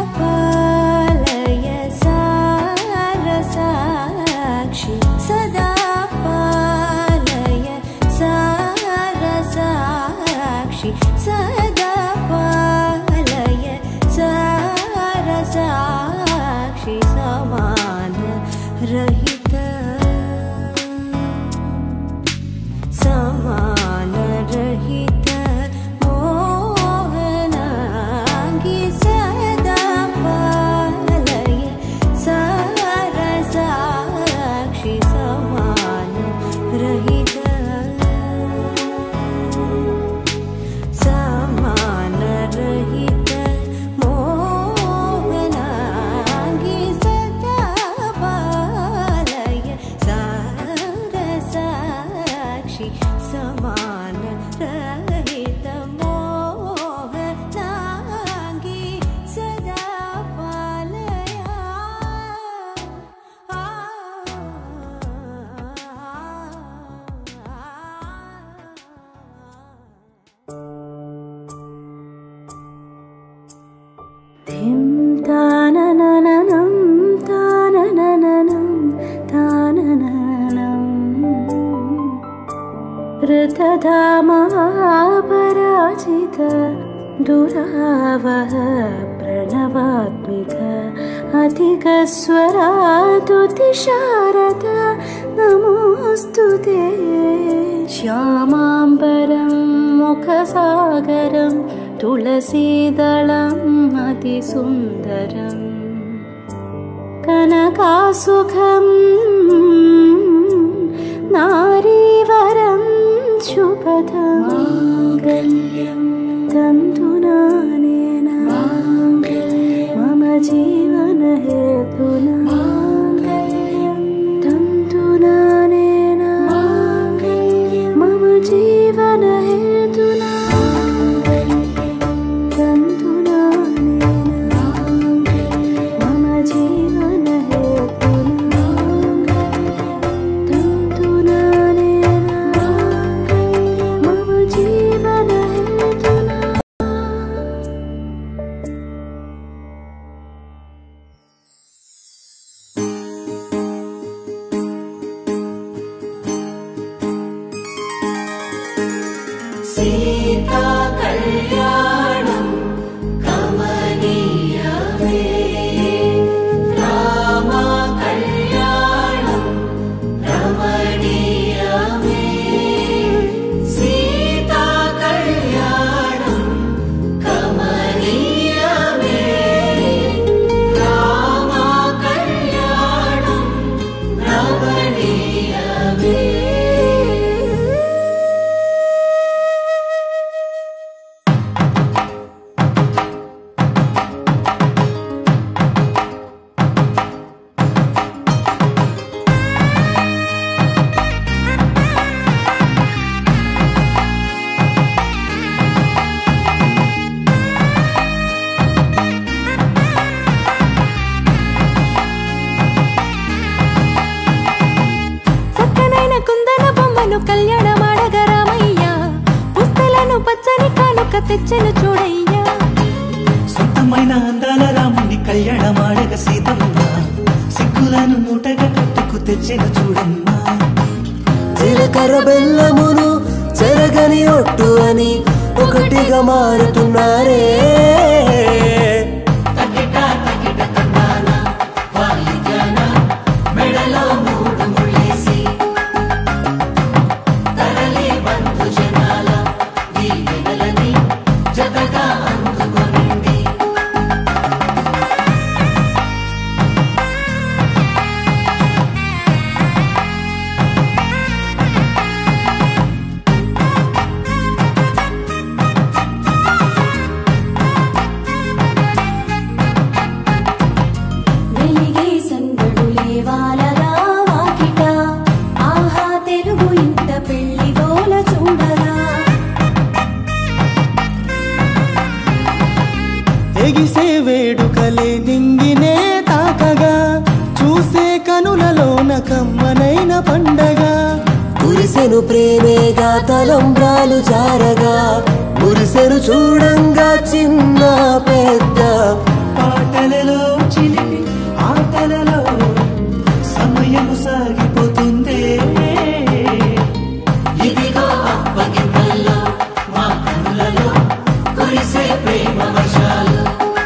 పాలయ సారసాక్షి సదా పాలయ సారసాక్షి సదా अमृतधामपराजित दुरावह प्रणवात्मिक अधिकस्वरातुतिशारद नमोऽस्तु ते श्यामाम्बरं मुखसागरं तुलसीदलम् अतिसुन्दरम् कनकासुखं नारीवरं शुभदमाङ्गल्यं तन्तुनानेन मम जीवनहेतुना तन्तुनानेन मम जीवनहेतुना तन्तुनानेन मम जीवनहेतुना तन्तुनानेन मम जीवनहेतुना సీతా కళ్యాణం కమనీయమే రామ కళ్యాణం రమణీయమే సీతా కళ్యాణం కమనీయమే రామ కళ్యాణం రమణీయమే చక్కనైన కుందన బొమ్మను కళ్యాణమాడగ రామయ్య పుస్తలను పచ్చని కానుక తెచ్చెను చూడయ్యా సొంతమైన అందాల రాముని కళ్యాణమాడగ సీతమ్మ సిగ్గులను మూటగా కట్టుకు తెచ్చిన చూడమ్మా జీలకర్ర బెల్లమును చెరగని ఒట్టు అని ఒకటిగా మారుతున్నారే తకిట తకిట తందాన వాలి జన మెడలో మూడు ముళ్ళేసి తరలి బంధు జనాల దీవెనలని జతగా అందుకొనింది వెలిగే సందడులే వాలగా వాకిట ఆహా తెలుగు ఇంట పెళ్లి గోల చూడగా ఎగిసే వేడుకలే నింగినే తాకగా చూసే కనులలోన కమ్మనైన పండగ కురిసెను ప్రేమేగా తలంబ్రాలు జారగా మురిసెను చూడంగా చిన్న పెద్ద పాటలలో చిలిపి ఆటలలో సమయం సాగిపోతుందే ఇదిగో అప్పగింతల్లో మా కనులలో కురిసే ప్రేమ వర్షాలు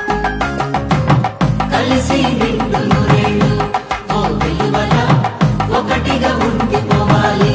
కలిసి నిండు నూరేళ్ళు ఓ వెలువల ఒకటిగా ఉండిపోవాలి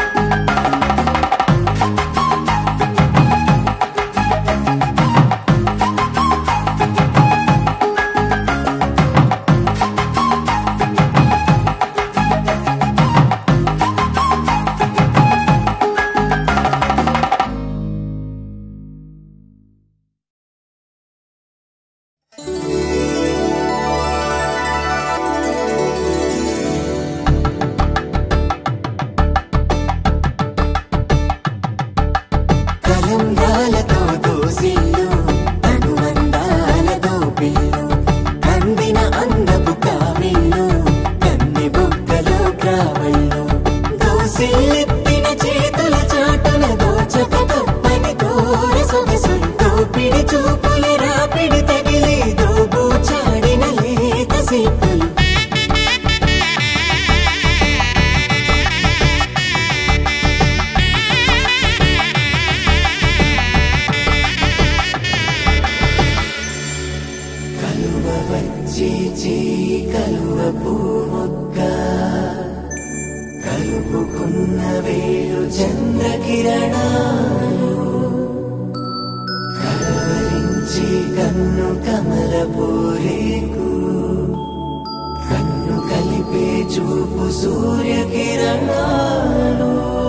కలంబ్రాలతో దోసిల్లు అనుబంధాలతో పిల్లు అందిన అందపు కావిల్లు కన్ని బుగ్గలో గ్రావళ్ళు దోసిల్లెత్తిన చేతుల చాటున దోచక తప్పని దూర సొగసులు దోపిడి చూపుల రాపిడి తగిలి దోబూచాడిన లేత సీపులు పలకరించే చేయి కలువ మొక్క కలుపుకున్న వేళు చంద్రకిరణాలు కలవరించే కన్ను కమల పూరేకు కన్ను కలిపే చూపు సూర్యకిరణాలు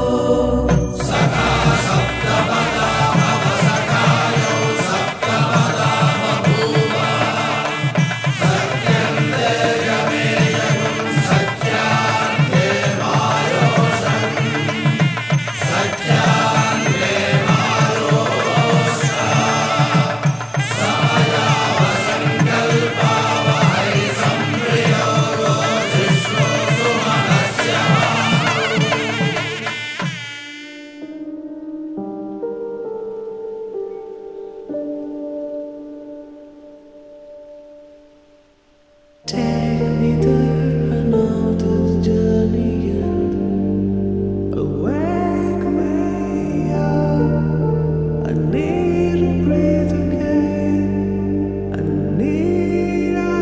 Take me there, I know this journey ends. Awake me up. I need to breathe again. I need a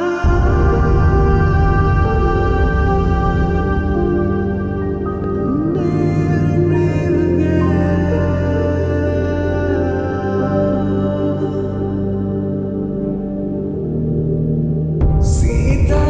Sita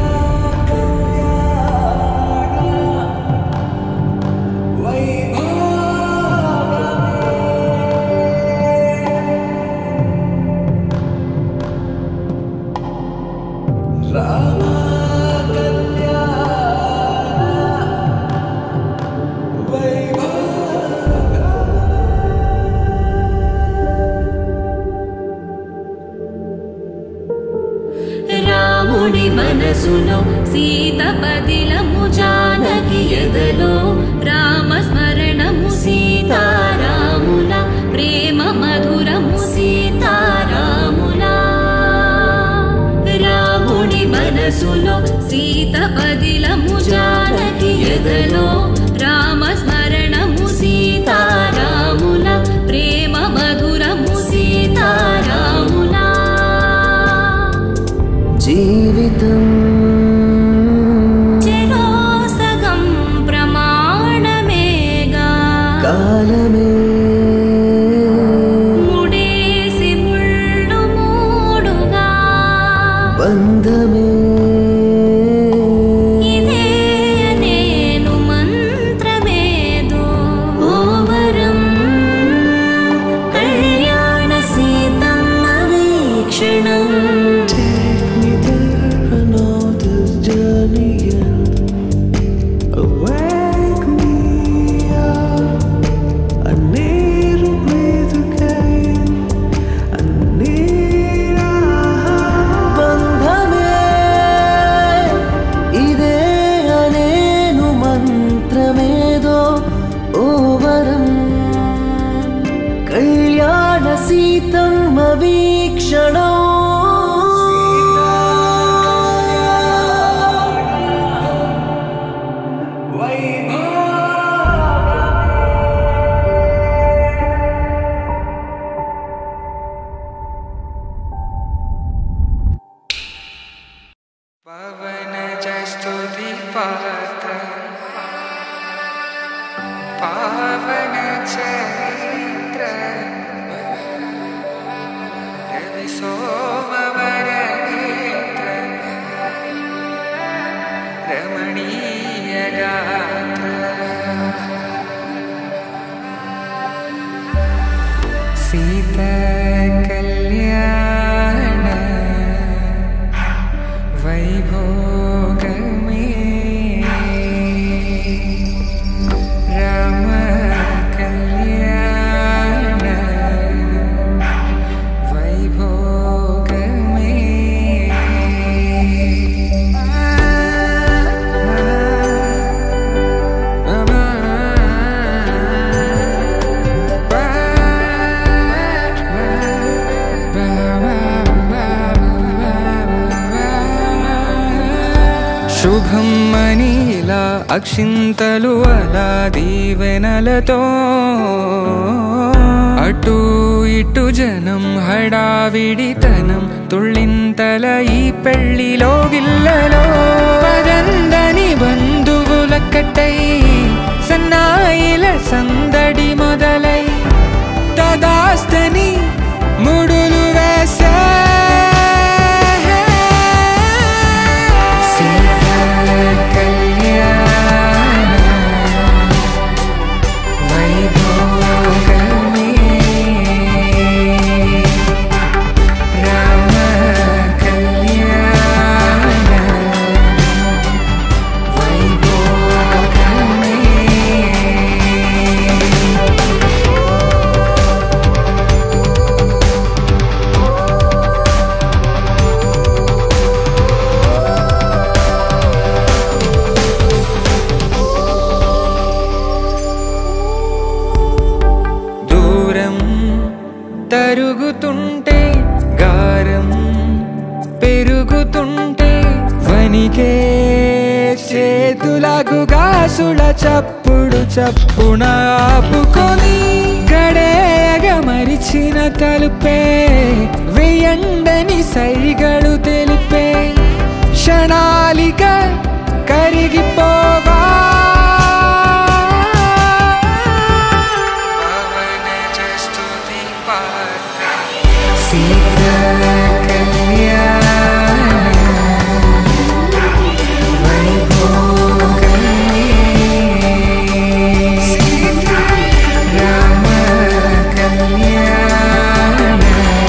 రాముడి మనసులో సీత పదిలము జానకి ఎదలో రామ స్మరణము సీతారాముల ప్రేమ మధురము సీతారాముల రాముడి మనసులో సీత పదిలము జానకి ఎదలో రామ స్మరణము సీతారాముల ప్రేమ మధురము సీతారాముల జీవితం చెరోసగం ప్రమాణమేగా కాలమే ముడేసి ముళ్ళు మూడుగా బంధమే ఇదే నేను మంత్రమేదో ఓవరం కళ్యాణ Seethamma వీక్షణం Take me there, I know this journey ends. Awake me up. I need to breathe again. I need a బంధమే ఇదే అనేను మంత్రమేదో ఓవరం కళ్యాణ సీతమ్మ వీక్షణం పవన జస్తుతి పాత్ర పావన చరిత్ర రవి సోమవర నేత్ర రమణీయ గాత్ర సీత కళ్యాణ వైభోగమే రామ కళ్యాణ వైభోగమే శుభం మనీలా అక్షింతలు అలా దీవెనలతో అటు ఇటు జనం హడావిడితనం తుళ్ళింత జంటల ఈ పెళ్లిలో గిల్లలో పదందని బంధువులక్కటై సన్నాయిల సందడి మొదలై తదాస్తని ముడులు వేసా సీతా కళ్యాణ వైభోగమే రామ కళ్యాణ వైభోగమే దూరం తరుగుతుంటే గారం పెరుగుతుంటే వనికే చేతులకు గాసుల చప్పుడు చప్పున ఆపుకొని గడేయగ మరిచిన తలుపే వెయ్యండని సైగడు తెలిపే క్షణాలిక కరిగిపోవా పవన జస్తుతి పాత్ర సీతా కళ్యాణ వైభోగమే సీతా రామ కళ్యాణ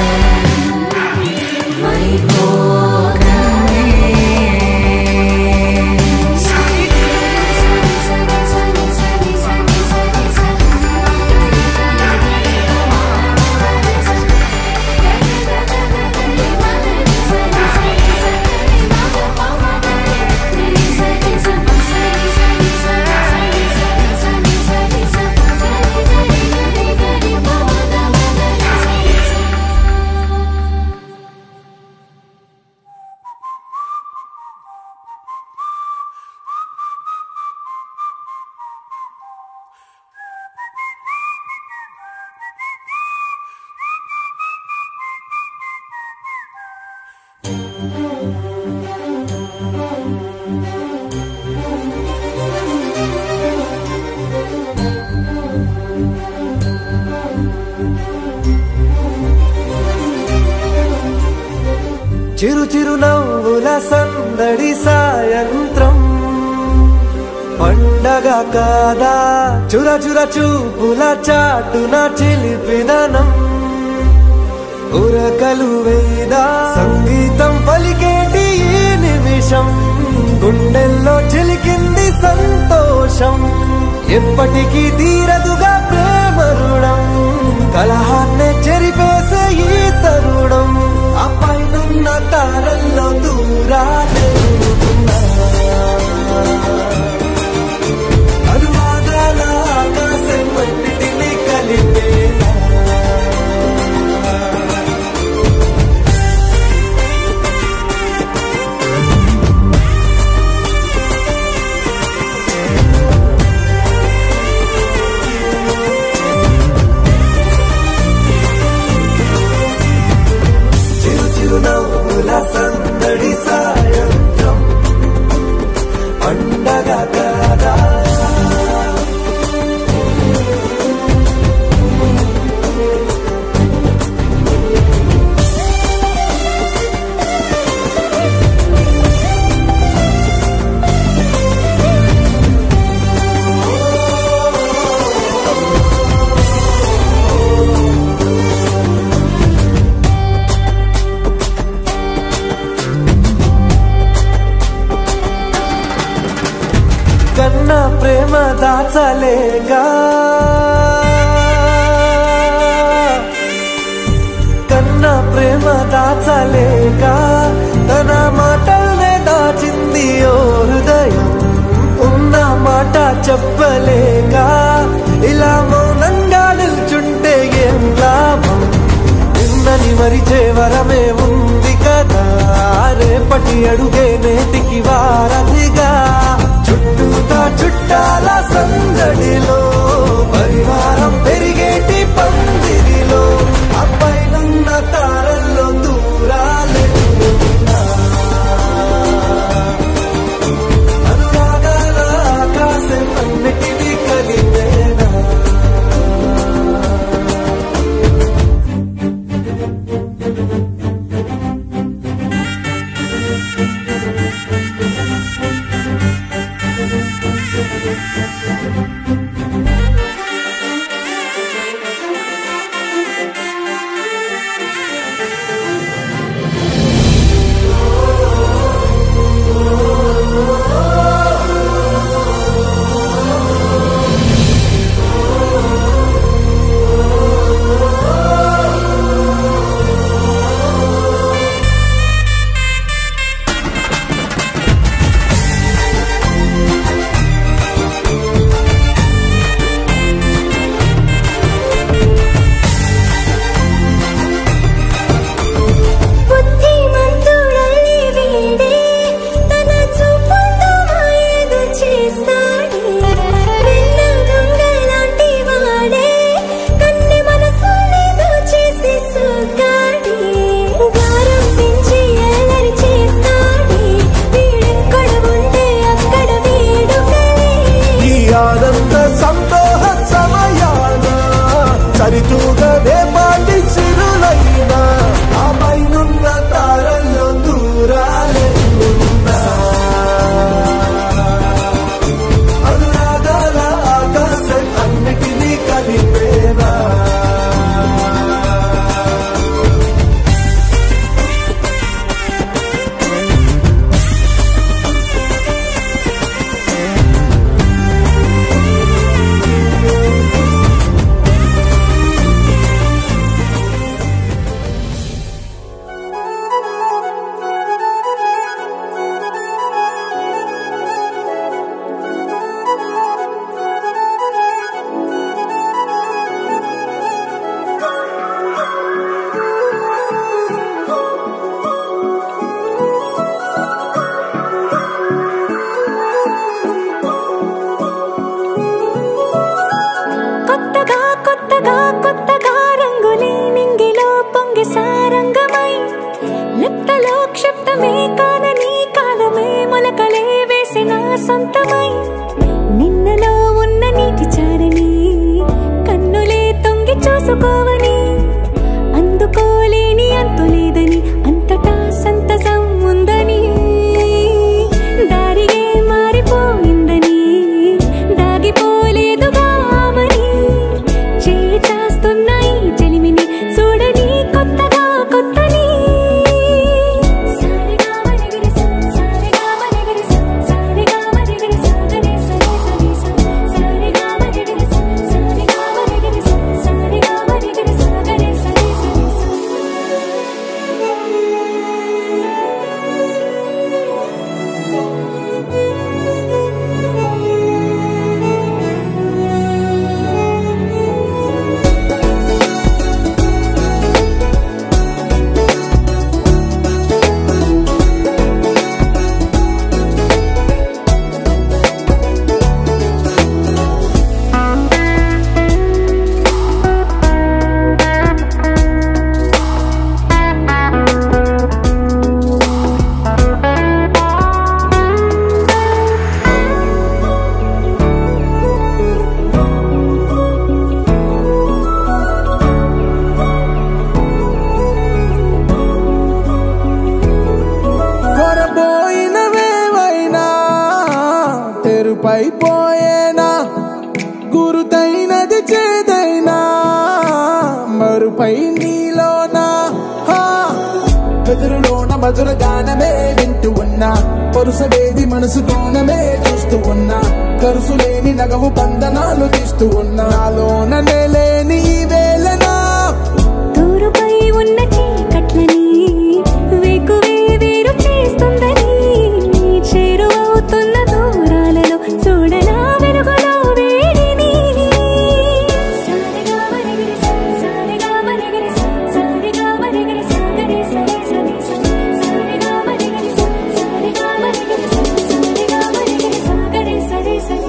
చిరు చిరు నవ్వుల సందడి సాయంత్రం పండగ కాదా చుర చుర చూపుల చాటున చిలిపిదనం ఉరకలు వేదా సంగీతం పలికేటి ఈ నిమిషం గుండెల్లో చిలికింది సంతోషం ఎప్పటికీ తీరదుగా ప్రేమ రుణం కలహాన్నే చెరిపేసే ఈ తరుణం ఆ పైనున్న తారల్లో దూరాలే ఉన్నా. అనువాదాల ఆకాశం అన్నిటినీ కలిపేలా చిరు చిరు నవ్వుల సందడి సాయంత్రం పండగ కాదా కన్నా ప్రేమ దాచలేగా కన్నా ప్రేమ దాచలేక తన మాటల్నే దాచింది ఓ హృదయం ఉన్న మాట చెప్పలేక ఇలా మౌనంగా నిల్చుంటే ఏం లాభం నిన్నని మరిచే వరమే ఉంది కదా రేపటి అడుగే నేటికి వారధిగా చుట్టూతా చుట్టాల సందడిలో పరివారం పెరిగేటి పందిరిలో అబ్బాయిలున్న తారల్లో దూరాలే శబ్దమే కానని కాలమే మొలకలే వేసిన సొంతమై నిన్నలో ఉన్న నీటి చారని కన్నులే తొంగి చూసుకోవని అందుకోలేని అంతు లేదని అంతటా సంతసం ఉందని దారిగే మారిపోయిందని దాగిపోలేదుగా ఆమని చేస్తాస్తున్నాయి చెలిమిని చూడని కొత్తగా కొత్తని సారిగా మరిగిరి సారిగా మరిగిరి సారిగా మరిగిరి సాగరే సరి సరి సారిగా మరిగిరి సారిగా మరిగిరి సారిగా మరిగిరి సాగరే సరి సరి కొరబోయినవేవైనా తెరుపైపోయేనా గురుతైనది చేదైనా మరుపై నీలోనా హా. ఎదురులోన మధుర గానమే వింటూ ఉన్నా పరుసవేది మనసు కోణమే చూస్తూ ఉన్నా కరుసులేని నగవు బంధనాలు తీస్తూ ఉన్నా నాలోన నేలేని ఈ వేళనా తూరుపై ఉన్న చీకట్లని వేకువే వేరు చేస్తుందని చేరువవుతున్న దూరాలలో చూడనా వెలుగులో వేడిని సారిగా మరిగిరి సారిగా మరిగిరి సారిగా మరిగిరి సాగరే సరి సరి సారిగా మరిగిరి సారిగా మరిగిరి సారిగా మరిగిరి సాగరే సరి సరి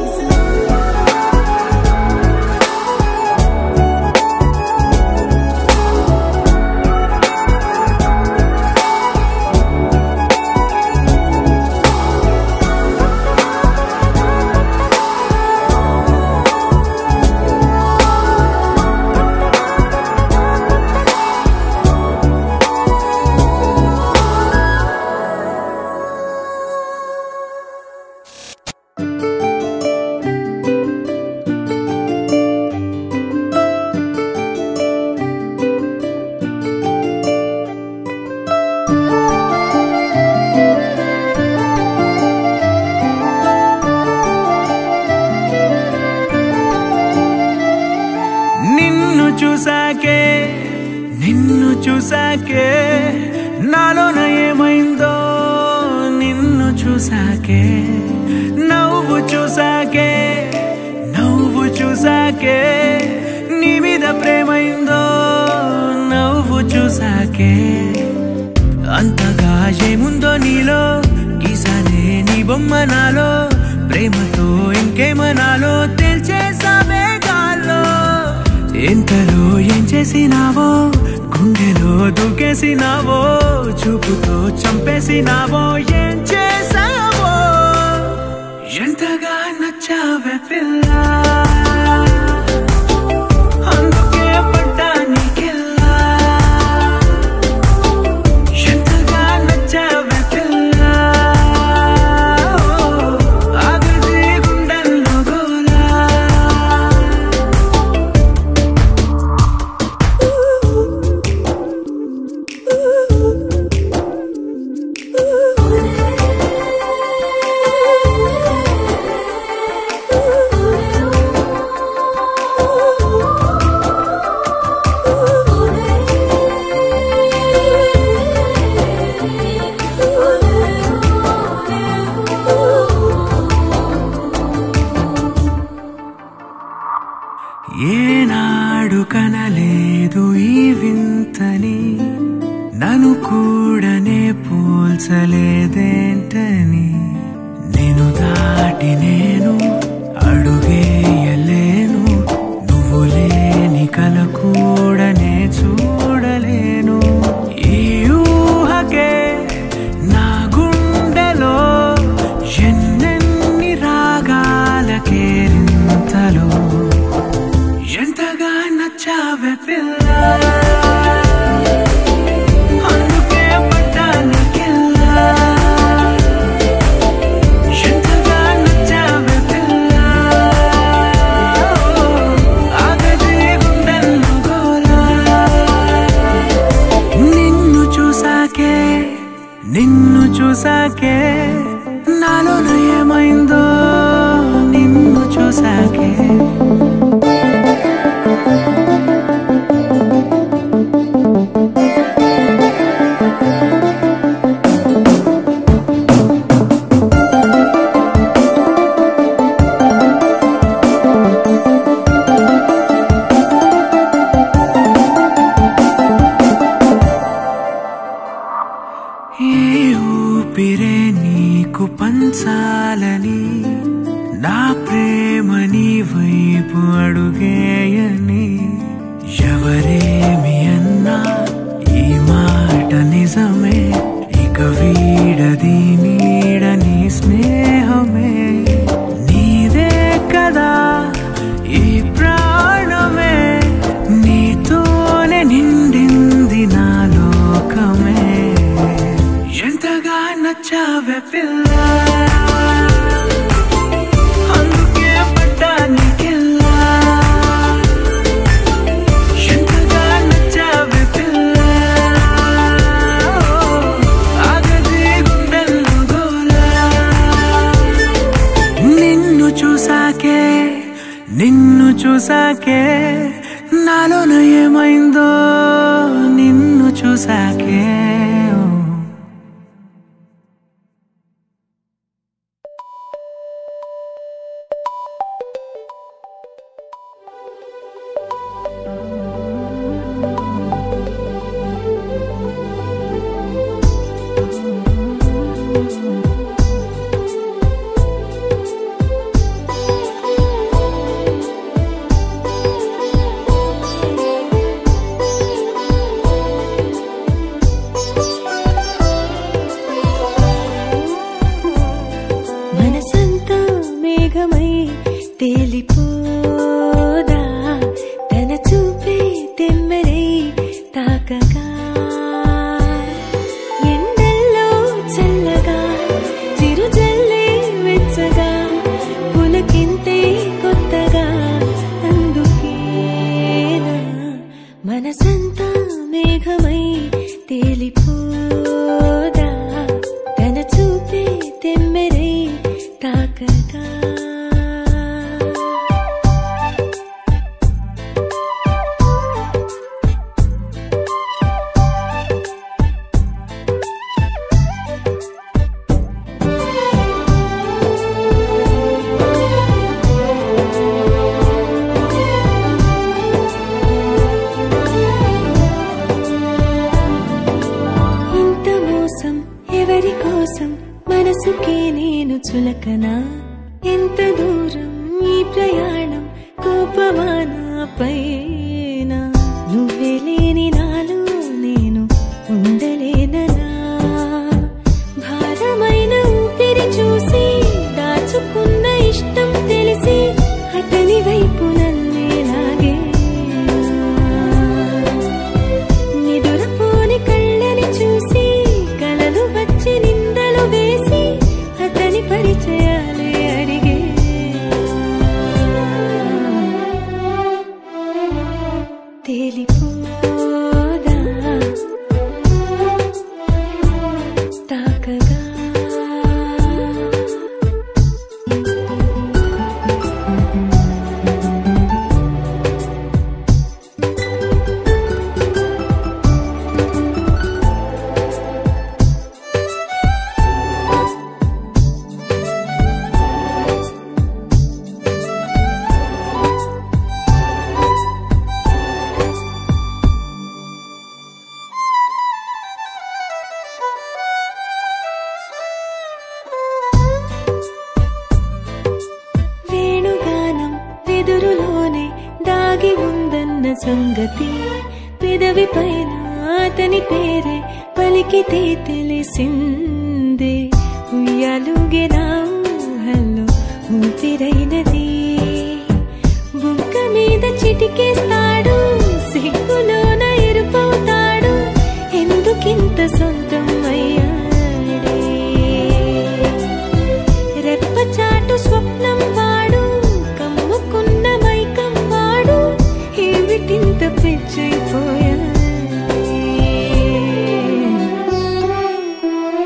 నిన్ను చూసాకే నిన్ను చూసాకే నాలోన ఏమైందో నిన్ను చూసాకే నవ్వు చూసాకే నవ్వు చూసాకే నీ మీద ప్రేమైందో నవ్వు చూసాకే అంతగా ఏముందో నీలో గీసానే నీ బొమ్మ నాలో ప్రేమతో ఇంకేమనాలో తెలిచేసావే గాల్లో ఎంతలో ఏం చేసినావో గుండెలో దూకేసినావో చూపుతో చంపేసినావో ఏం చేసావో ఎంతగా నచ్చావే పిల్ల అందుకే పడ్డా నీకెల్లా ఎంతగా నచ్చావే పిల్ల ఆగది గుండెల్లో గోలా ఏనాడు కనలేదు ఈ వింతని నన్ను కూడానే పోల్చలేదేంటని నేను దాటి నేను అడుగేయలేను నువ్వు లేని కల కూడానే చూడలేను ఈ ఊహకే నిన్ను చూసాకే నాలోన ఏమైందో నిన్ను చూసాకే ఏ ఊపిరే నీకు పంచాలని నా ప్రేమ నీ వైపు అడుగేయని ఎవరేమి అన్నా ఈ మాట నిజమే ఇక వీడది నీడని స్నేహమే నీదే కదా ఈ ప్రాణమే నీతోనే నిండింది నా లోకమే ఎంతగా నచ్చావే పిల్ల అందుకే పడ్డానికెల్లా ఎంతగా నచ్చావే పిల్ల ఆగదే గుండెల్లో గోలా నిన్ను చూసాకే నిన్ను చూసాకే నాలోన ఏమైందో నిన్ను చూసాకే ఓ. మనసంతా మేఘమై తేలిపోదా తన చూపే తెమ్మెరై తాకగా ఎండల్లో చల్లగా చిరుజల్లే వెచ్చగా పులకింతే కొత్తగా అందుకేనా మనసంతా మేఘమై తేలిపోదా తన చూపే తెమ్మెరై తాకగా ఇంత మోసం ఎవరి కోసం మనసుకే నేను చులకనా ఎంత దూరం ఈ ప్రయాణం కోపమానా పైన నువ్వే లేని నాలో నేను ఉండలేననా భారమైన ఊపిరి చూసి దాచుకున్న ఇష్టం తెలిసి అతని వైపు నన్నే లాగే నిదురపోని కళ్ళని చూసి కలలు వచ్చి నిందలు వేసి అతని పరిచయాలే అడిగే తేలిపోదా తాకగా వేణుగానం వెదురులోనే దాగి ఉందన్న సంగతి పెదవి పైన అతని పేరే పలికితే తెలిసిందే ఉయ్యాలుగే నా ఊహల్లో ఊపిరైనది బుగ్గ మీద చిటికేస్తాడు సిగ్గులోన ఎరుపవుతాడు ఎందుకింత సొంతం అయ్యాడే రెప్పచాటు స్వప్నం వాడు కమ్ముకున్న మైకం వాడు ఏమిటింత పిచ్చైపోయా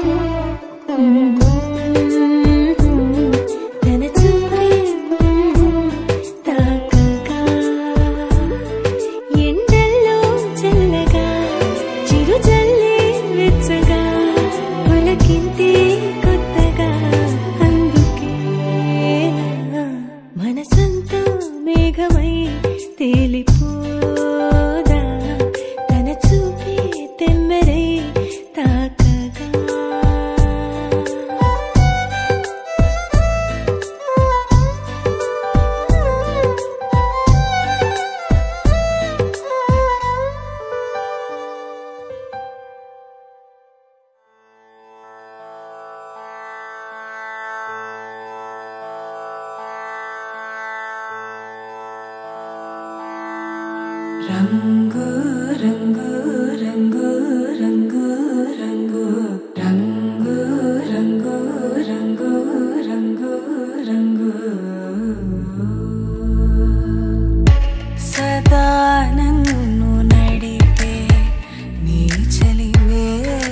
రంగు రంగు రంగు రంగు రంగు రంగు రంగు రంగు రంగు రంగు సదా నన్ను నడిపే నీ చలివే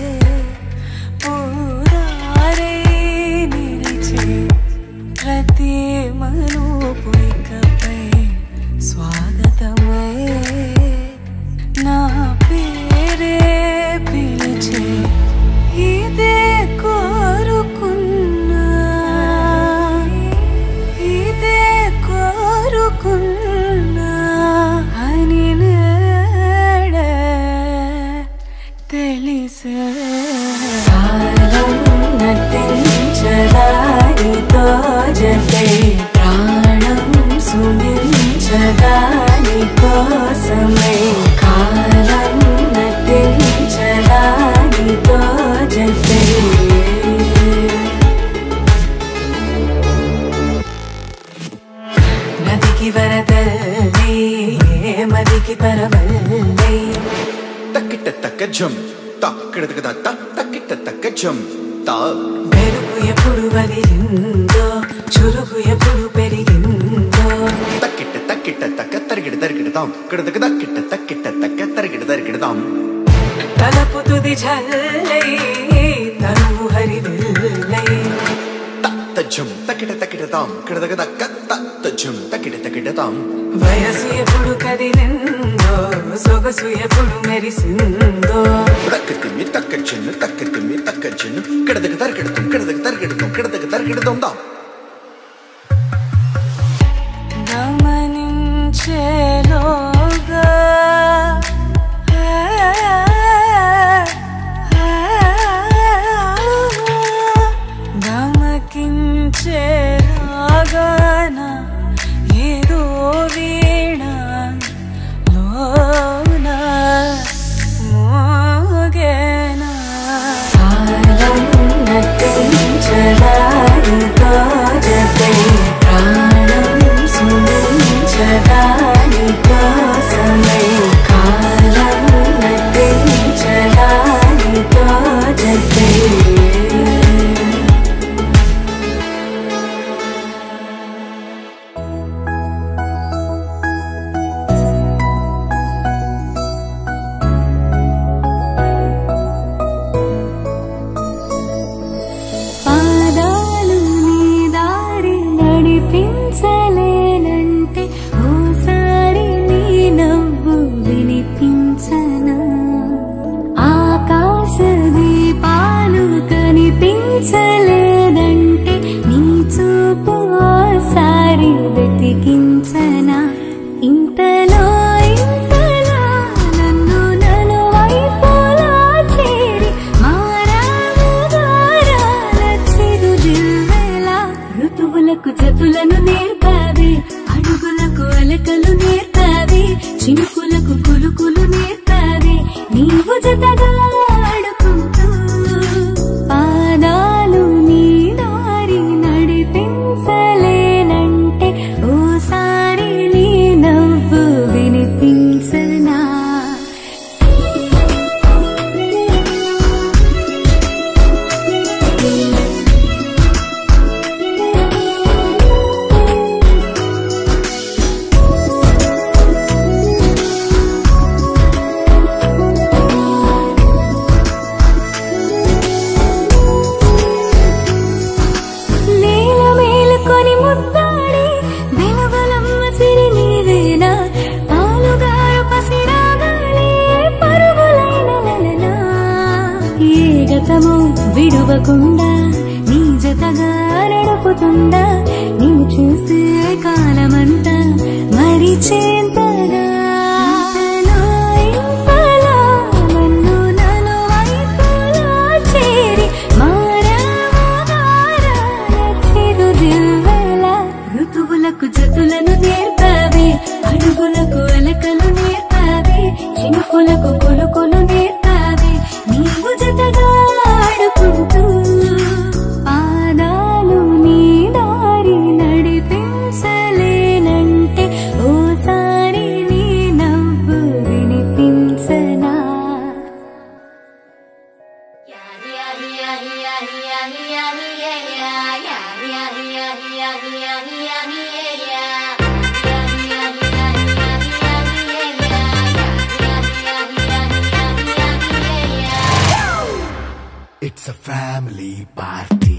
పూరారే నిలిచే ప్రతి మనుపు ఇకపై స్వాగతమై నా పేరే పిలిచే ఇదే కోరుకున్నా ఇదే కోరుకున్నా అని నేడే తెలిసే కాలం నటించదానితో జతే ప్రాణం సుమించదాని కోసమై కాలం నటించదానితో జతే నదికి వరదల్లి మదికి పరవల్లి తక్కిట తక్క జం తక్కిడ తక్క తక్కిట తక్క జం తా మెరుగు ఎప్పుడు వదిలిందో చురుగు ఎప్పుడు పెరిగిందో తక్కిట తక్కిట తక్క తరిగిడ తరిగిడదాం కిడదక తక్కిట తక్కిట తక్క తరిగిడ తరిగిడదాం తలపు తుది జల్లై తనువు హరివిల్లై తజ్జం తక్కిట తక్కిడదాం కిడదక తక్క తజ్జం తక్కిట తక్కిడదాం వయసు ఎప్పుడు కదిలిందో సొగసు ఎప్పుడు మెరిసిందో తక్క తిమ్మి తక్క చిన్ను తక్క తిమ్మి తక్క చిన్ను కిడదక తరిగిడతాం కిడదక తరిగిడతాం కిడదక తరిగిడదాం దాం గమనించేలోగా గమకించేలాగాన ఏదో వీణ లోన మోగేనా కాలం నటించదానితో జతే ప్రాణం సుమించదాని కోసమై కాలం నటించదానితో జతే పాదాలు నీ దారి నడిపించలేనంటే ఓసారి నీ నవ్వు వినిపించనా ఆకాశ దీపాలు కనిపించలేదంటే నీ చూపు ఓసారి వెతికించనా ఇంతలో ఇంతలా నన్ను నలువైపులా చేరి మారావు దారాల చిరుదివ్వెలా ఋతువులకు జతులను నేర్పావి అడుగులకు అలకలు నేర్పావి చినుకులకు కులుకులు నేర్పావి నీవు జతగా ఆడుకుంటూ పాదాలు నీ దారి నడిపించలేనంటే ఓసారి నీ నవ్వు వినిపించనా నేల మేలుకొని ముద్దాడి వెలవలమ్మ సిరి నీవేనా పాలుగారు పసిరాగాలి పరుగులైన లలనా ఏ గతము విడువకుండా నీ జతగా నడుపుతుందా నిన్ను చూసే కాలమంతా మరిచేంతగా ఇంతలో ఇంతలా నన్ను నలువైపులా చేరి మారావు దారాల చిరుదివ్వెలా ఋతువులకు జతులను నేర్పావి అడుగులకు అలకలు నేర్పావి చినుకులకు కొలుకులు నేర్పావి నీవు జతగా ఆడుకుంటూ పాదాలు నీ దారి నడిపించలేనంటే ఓసారి It's a family party.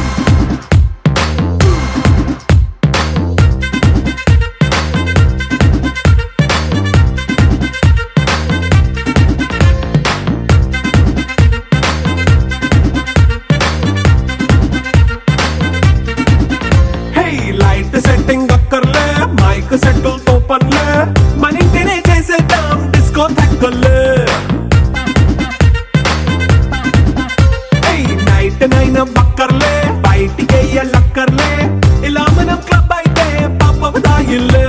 Hey light setting అక్కర్లే మైక్ సెట్టులతో పనులే మన ఇంటినే చేసేద్దాం డిస్కో తక్కర్లే హే నైట్ నైన్ బక్కర్లే బయటికి వెళ్ళక్కర్లే ఇలా మనం క్లబ్ అయితే పాప దాయిల్లే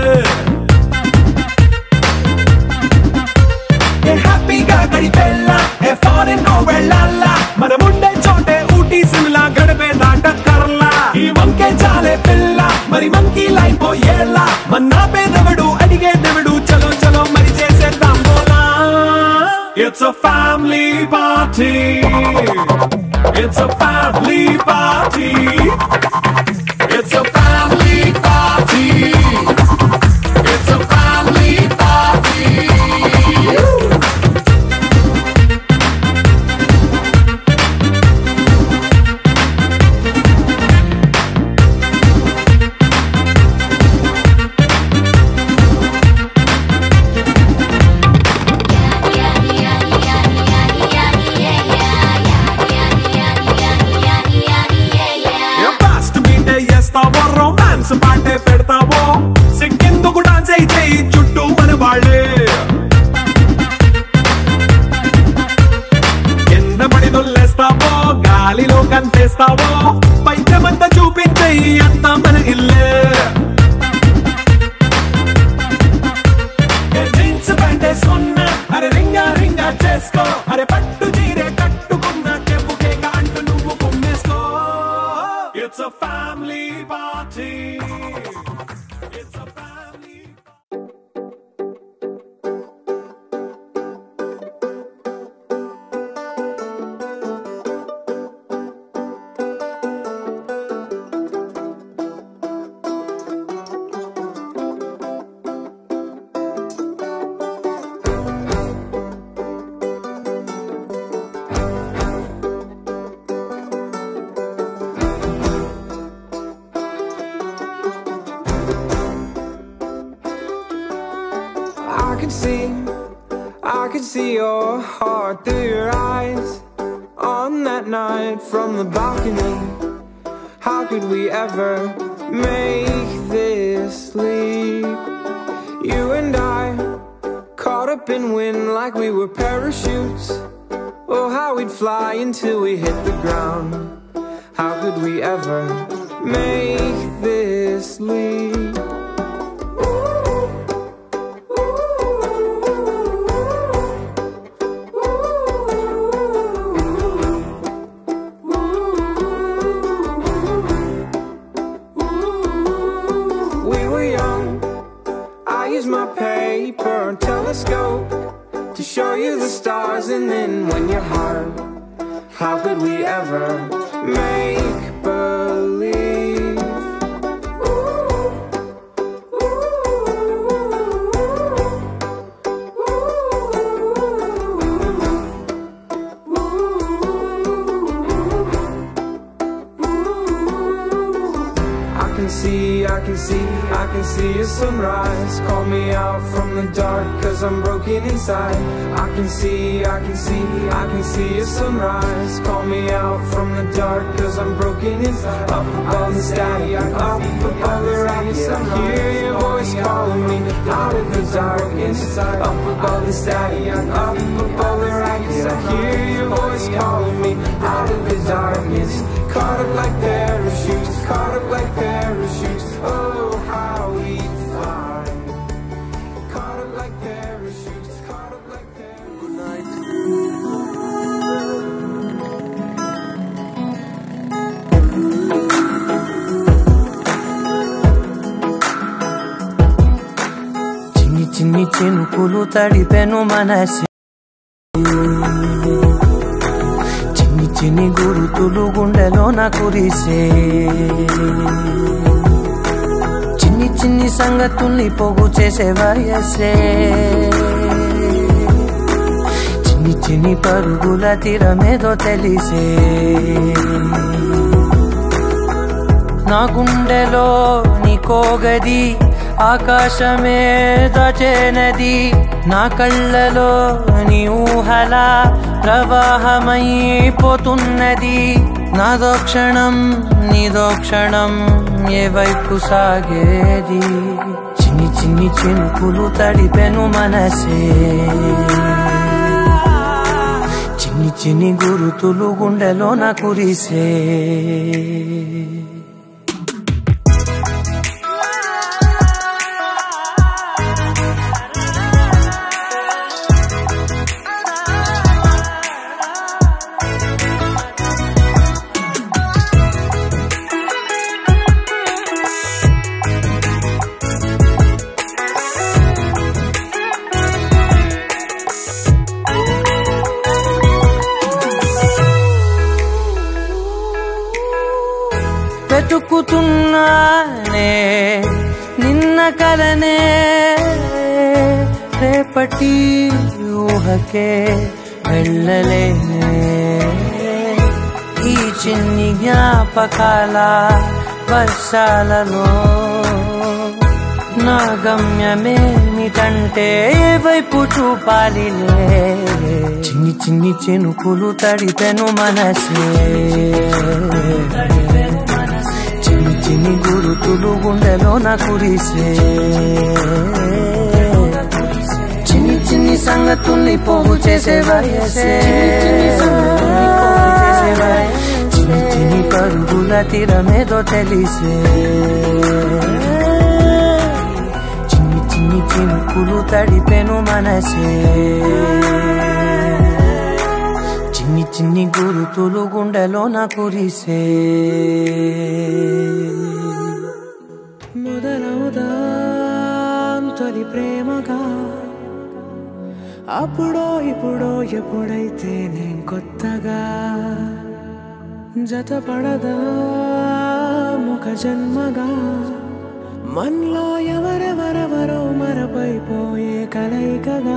ఏ హ్యాపీగా గడిపెళ్ళా ఏ ఫారెన్ నో వెళ్ళాలా మనం ఉండే చోటే ఊటీ సిమ్లా గడిపే దాటక్కర్లా ఈ వంకే చాలే పిల్ల మరి మంకీ లైఫ్ ఏళ్ళ మన్నా పేదవడు అడిగే దేవుడు చలో చలో మరి చేసేద్దాం బోలా it's a family party it's a family party it's a family party it's a family party fast beat చేస్తావో రొమాన్స్ పాటే పెడతావో సిక్కెందుకు డాన్స్ అయితే చుట్టూ మన వాళ్ళే కింద పడి దొల్లేస్తావో గాలిలో కంతేస్తావో పైచమంతా చూపించే అంత మన ఇల్లే ఏ జీన్స్ ప్యాంట్ వేసుకున్నా అరే రింగా రింగా చేసుకో అరే పట్టు చీరే కట్టుకున్న చెప్పు కేక అంటూ నువ్వు కుమ్మేసుకో it's a family party it's a family I can see, I can see your heart through your eyes on that night from the balcony. How could we ever make this leap? You and I caught up in wind like we were parachutes. Oh, how we'd fly until we hit the ground. How could we ever make this leap? We were young. I used my paper and telescope to show you the stars, and then when you're hard, how could we ever make believe? I can see, I can see, I can see a sunrise. Call me out from the dark, cause I'm broken inside. I can see, I can see, I can see a sunrise. Call me out from the dark, cause I'm broken inside. Up above the static, up above the racket. I hear your voice calling me out of the darkness. Up above the static, up above the racket. I hear your voice calling me out of the darkness. Caught up like parachutes, caught up like parachutes. Oh, how we fly. Caught up like parachutes, caught up like parachutes. చిన్ని చిన్ని చినుకులు తడిపెను మనసి చిన్ని చిన్ని చిన్ని గురుతులు గుండెలోన కురిసే చిన్ని చిన్ని సంగతుల్ని పోగు చేసే వయసే చిన్ని చిన్ని పరుగుల తీరమేదో తెలిసే నా గుండెలో నీ కోగది ఆకాశమే దచేనది నా కళ్ళలో నీ ఊహల ప్రవాహమైపోతున్నది నాదో క్షణం నీదో క్షణం ఏ వైపు సాగేది చిన్ని చిన్ని చినుకులు తడిపెను మనసే చిన్ని చిన్ని గురుతులు గుండెలోన కురిసే వెతుకుతున్నానే నిన్న కలనే రేపటి ఊహకే వెళ్ళలేనే ఈ చిన్ని జ్ఞాపకాల వర్షాలలో నా గమ్యమేమిటంటే ఏ వైపు చూపాలిలే చిన్ని చిన్ని చినుకులు తడిపెను మనసే చిన్ని చిన్ని గురుతులు గుండెలోన కురిసే చిన్ని చిన్ని సంగతుల్ని పోగు చేసే వయసే చిన్ని చిన్ని పరుగుల తీరమేదో తెలిసే చిన్ని చిన్ని చినుకులు తడిపెను మనసే చిన్ని చిన్ని గురుతులు గుండెలోన కురిసే మొదలవుదాం తొలి ప్రేమగా అప్పుడో ఇప్పుడో ఎప్పుడైతే నేను కొత్తగా జతపడదా ముఖ జన్మగా మనలో ఎవరెవరెవరో మరపైపోయే కలయికగా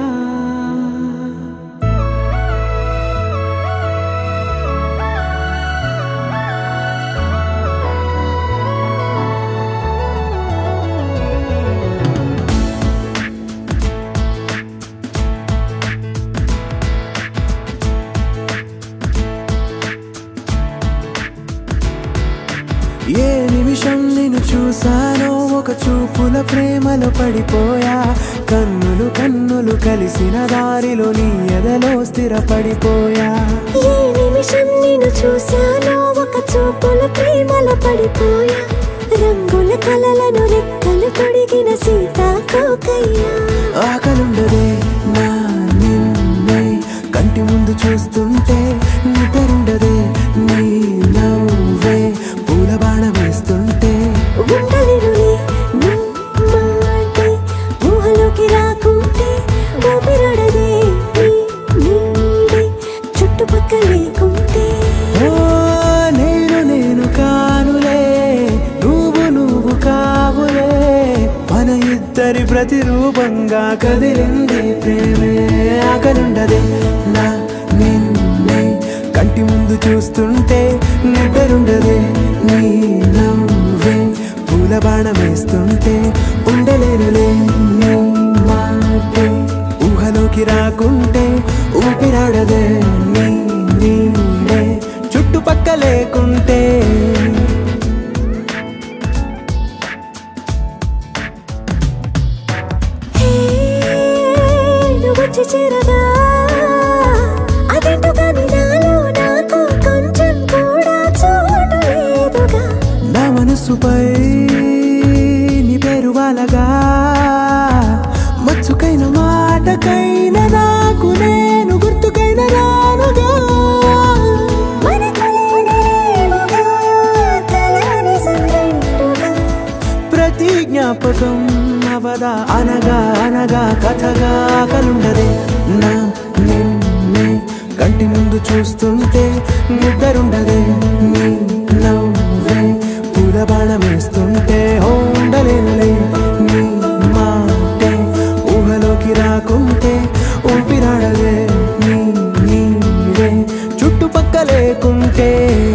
ఏ నిమిషం నేను చూసానో ఒక చూపుల ప్రేమలో పడిపోయా కన్నులు కన్నులు కలిసిన దారిలో నీ ఎదలో స్థిరపడిపోయా ఏ నిమిషం నేను చూశానో ఒక చూపుల ప్రేమల పడిపోయా రంగుల కలలను రెక్కలు తొడిగిన సీతాకోకయ్యా ఆకలుండదే నా నిన్నే కంటి ముందు చూస్తుంటే నిద్రుండదే నీ నవ్వే పూల బాణ వేస్తుంటే ఉండలేనులే నీ మాటే ఊహలోకి రాకుంటే ఊపిరాడదే నీ నీడే చుట్టుపక్కల లేకుంటే ఓ నేను నేను కానులే నువ్వు నువ్వు కావులే మన ఇద్దరి ప్రతిరూపంగా కదిలింది ప్రేమే ఆకలుండదే నా నిన్నే కంటి ముందు చూస్తుంటే నిద్రుండదే నీ నవ్వే పూల బాణం వేస్తుంటే ఉండలేనులే నీ మాటే ఊహలోకి రాకుంటే ఊపిరాడదే నీ నీడే చుట్టుపక్క లేకుంటే హే, నువ్వు వచ్చి చేరగా అదేంటో కానీ నాలో నాకు కొంచెం కూడా చోటు లేదుగా నా మనసుపై నీ పేరు వాలగా మచ్చుకైన మాటకైన నాకు నేను గుర్తుకైన రానుగా మనకులేనేమోగా, కలని సంగంటుగా. ప్రతి జ్ఞాపకం అవదా అనగా అనగా కథగా కలుండదే నా నిన్నే కంటి ముందు చూస్తుంటే నిద్రుండదే నీ నవ్వే పూల బాణమేస్తుంటే ఓ ఉండలేనులే నీ మాటే ఊహలోకి రాకుంటే ఊపిరాడదే నీ నీడే చుట్టుపక్క లేకుంటే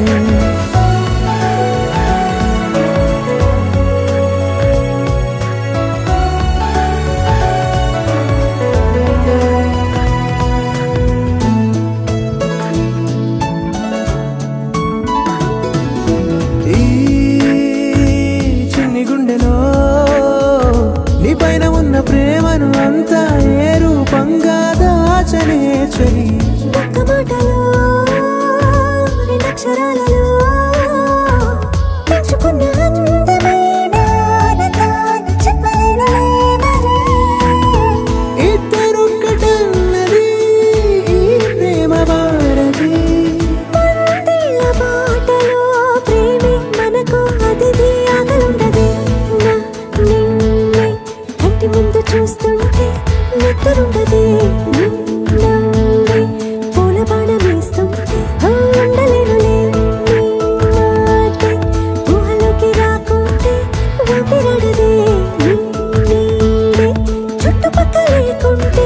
ఈ చిన్ని గుండెలో నీ పైన ఉన్న ప్రేమను అంతా ఏ రూపంగా దాచనే చలి ఒక్క మాటలో రెండక్షరాలలో పెంచుకున్న అందమైన ఆనందాన్ని చెప్పలేనులే మరి. ఇద్దరొక్కటన్నది ఈ ప్రేమ వాడది వందేళ్ల బాటలో ప్రేమే మనకు అతిథి ఆగలుండదే. నా నిన్నే కంటి ముందు చూస్తుంటే నిద్రుండదే. నీ నవ్వే పూల బాణమేస్తుంటే ఆ ఉండలేనులే. నీ మాటే ఊహలోకి రాకుంటే ఊపిరాడదే. నీ నీడే చుట్టుపక్కల లేకుంటే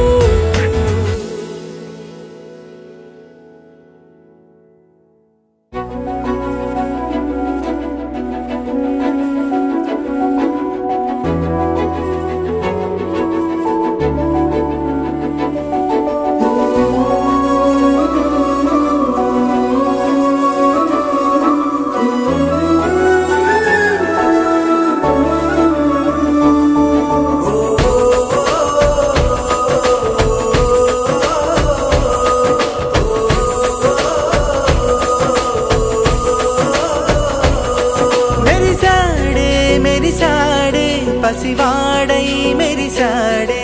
మెరిసాడే మెరిసాడే పసివాడై మెరిసాడే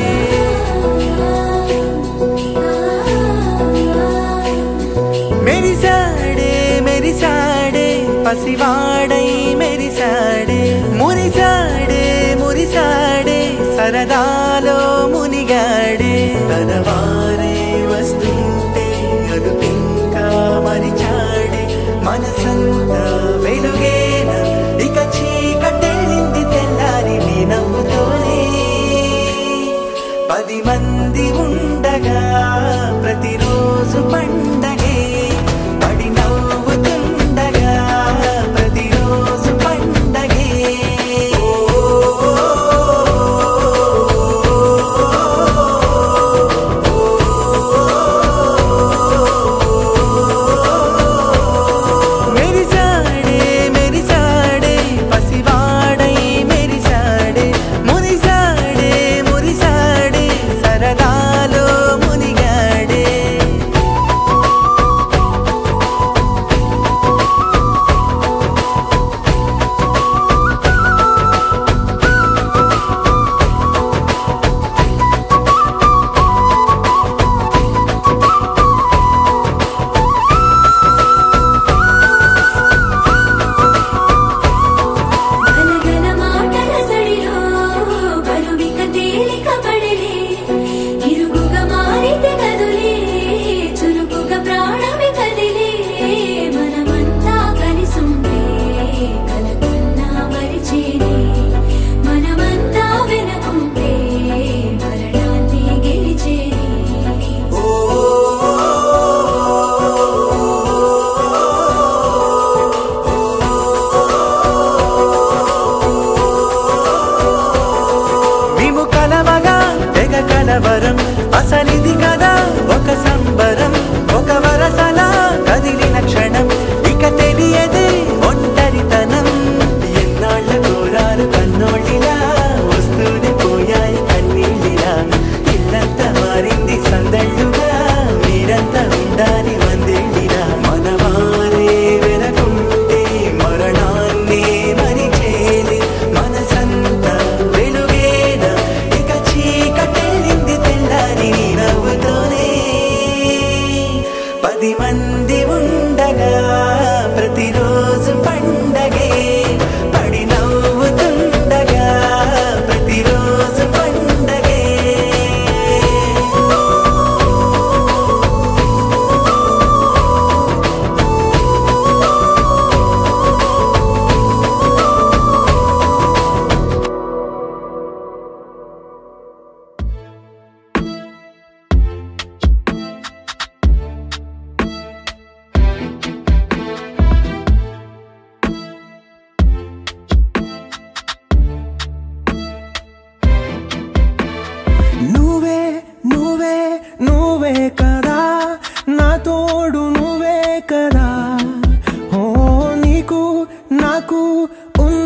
మెరిసాడే మెరిసాడే పసివాడై మెరిసాడే మురిసాడే మురిసాడే సరదాలో మునిగాడే తనవారే వస్తుంటే అదుపింకా మరిచాడే మనసంతా వెలుగేన ఇక చీకటెళ్ళింది తెల్లారి నీ నవ్వుతోనే పది మంది ఉండగా ప్రతిరోజు పండగే పడి నవ్వుతుండగా ప్రతిరోజు పండగే ఓ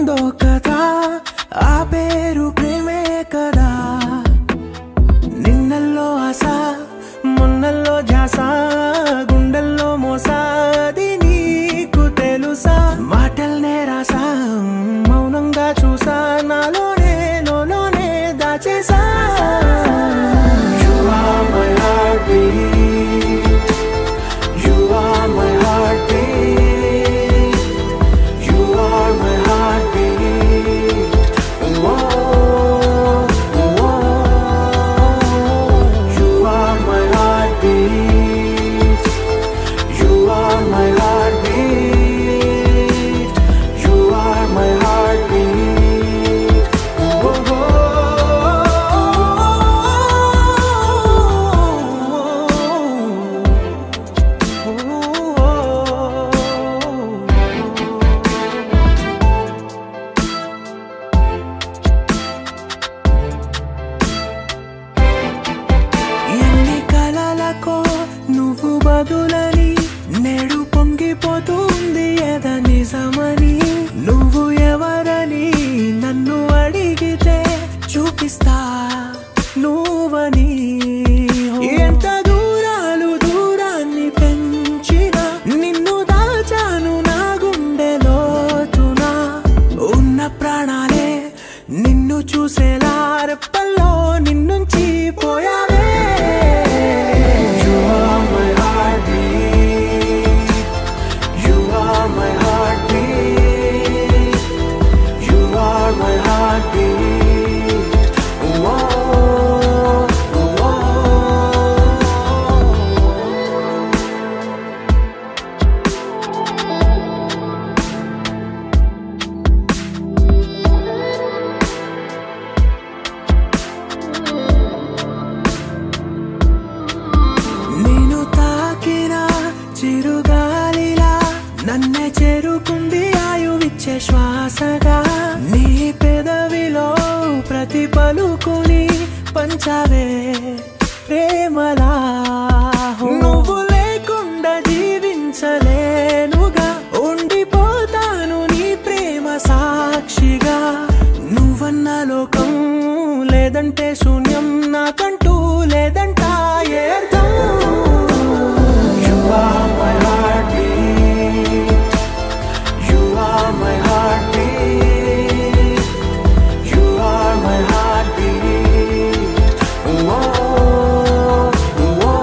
ఉందో కదా ఆ పేరు ప్రేమే కదా నిన్నల్లో ఆశ మొన్నల్లో ధ్యాస గుండెల్లో మోసాది నీకు తెలుసా మాటల్నే రాసా మౌనంగా చూసా నాలోనే లోనే దాచేసా You are my heartbeat. You are my heartbeat. You are my heartbeat. Whoa, whoa. You are my heartbeat. You are my heartbeat. You are my heartbeat. Whoa, ఎన్ని కలలకో నువ్వు బదులని నేడు పొంగిపోతుంది ఎద నిజమని నువ్వు ఎవరని నన్ను అడిగితే చూపిస్తా నువ్వని ఎంత దూరాలు దూరాన్ని పెంచిన నిన్ను దాచాను నా గుండె లోతునా ఉన్న ప్రాణాలే నిన్ను చూసేలా రెప్పల్లో నిన్నుంచి పోయావే You are my heartbeat. You are my heartbeat. You are my heartbeat. Whoa, whoa. నేను తాకిన చిరుగాలిలా నన్నే చేరుకుంది ఆయువిచ్చే శ్వాసగా నీ పెదవిలో ప్రతి పలుకుని పంచావే ప్రేమలా నువ్వు లేకుండా జీవించలేనుగా ఉండిపోతాను నీ ప్రేమ సాక్షిగా నువ్వన్న లోకం లేదంటే శూన్యం నాకంటూ లేదంట ఏ అర్థం You are my heartbeat. You are my heartbeat. You are my heartbeat. Whoa, whoa.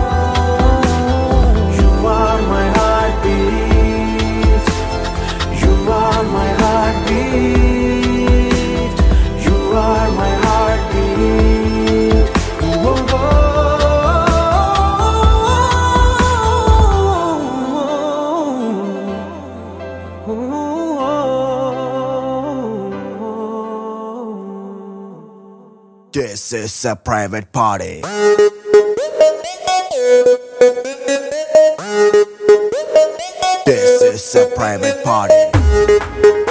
You are my heartbeat. You are my heartbeat. You are my heartbeat. Whoa, This is a private party. This is a private party.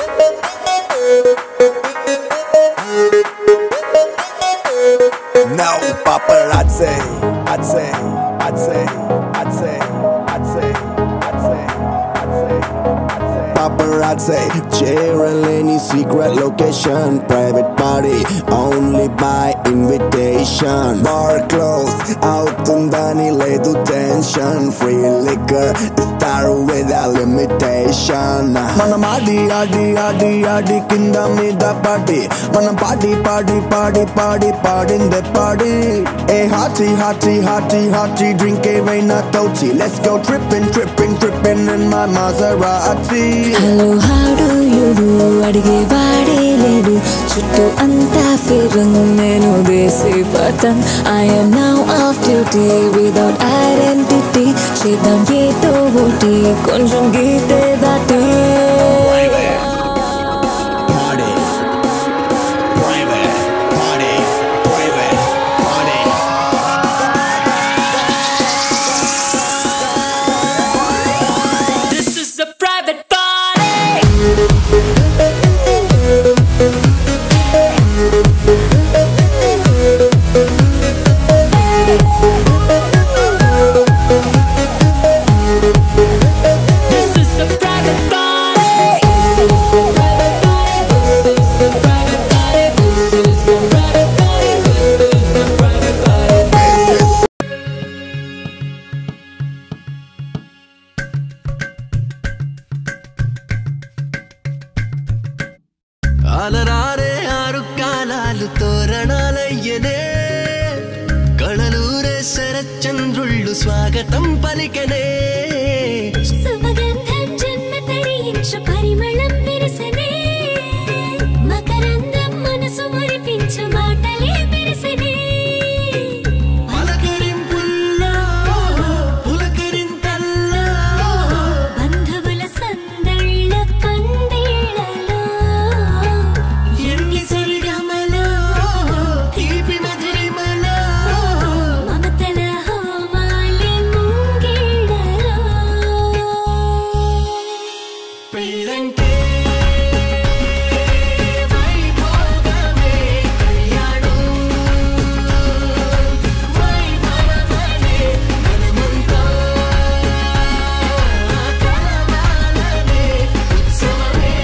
No paparazzi. I'd say, I'd say, I'd say, I'd say, I'd say, I'd say, Paparazzi, cheering any secret location, private party, only by invitation. Bar closed, out ఉందని లేదు tension free liquor ఇస్తారు without limitation మనం ఆడి ఆడి ఆడి ఆడి కింద మీద పాడి మనం పాడి పాడి పాడి పాడి పాడిందే పాడి ఏ hottie hottie hottie hottie drink ఏవైనా తోచి let's go tripping tripping tripping in my Maserati hello how do you do అడిగే వాడే లేడు చుట్టూ అంతా ఫిరంగ్ నేను దేశీ పతంగ్ I'm now off duty without identity చేద్దాం ఏదో ఒకటి కొంచెం గీతే దాటి This is a private party. This is a అలరారే ఆరు కాలాలు తోరణాలయ్యనే కళలూరే శరచంద్రుళ్ళు స్వాగతం పలికనే సుమగంధం జన్మ తరించు పరిమళం విరసనే మకరందం మనసు మురిపించు మాటలే విరసనే పలకరింపుల్లో పులకరింతల్లో బంధువుల సందళ్ళ పందిళ్ళలో ఎన్ని సరిగమలో తీపి మధురిమలో మమతల హోమాలి ముంగిళ్ళలో పెళ్ళంటే వైభోగమే కళ్యాణం వైభవమనే మనమంతా కలవాలనే ఉత్సవమే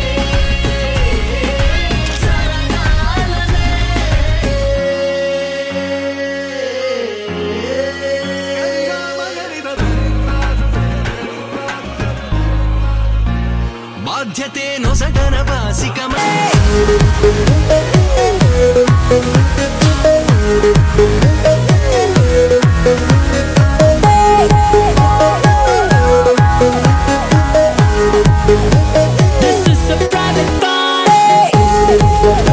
బాధ్యతే నొసటన బాసికమే This is a private party.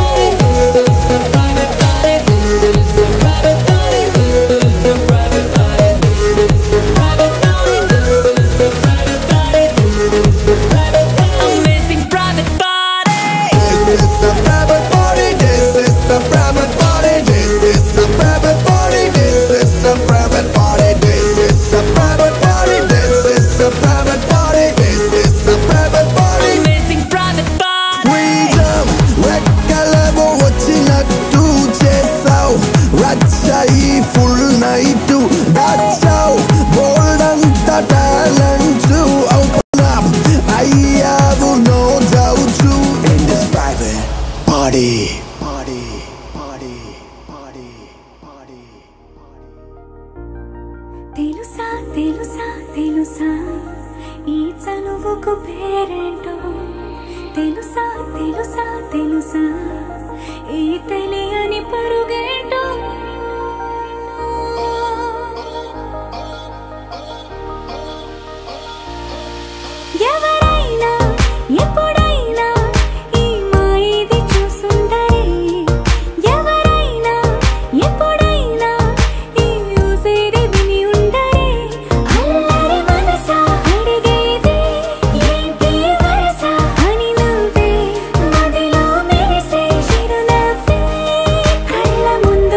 Amazing private party. This is a private party. This is a private party. This is a private party. This is a private party. This is a private party. This is a private party. This is a private party. Amazing private party. Freedom, రెక్కలవో వచ్చినట్టు చేసావు రచ్చాయి full night దాచావు బోల్డంత talent open up అయ్యావు no doubt in this private party party party party party తెలుసా తెలుసా తెలుసా ఈ చనువుకు పేరేంటో తెలుసా తెలుసా తెలుసా ఈ తెలియని పరుగేంటో ఎవరైనా ఎప్పుడైనా ఈ మాయిది చూసుండరే ఎవరైనా ఎప్పుడైనా ఈ ఊసేది విని ఉండరే అల్లరి మనసా అడిగేది ఏంటి వరస అని నవ్వే మదిలో మెరిసే చిరునవ్వే కళ్ళ ముందు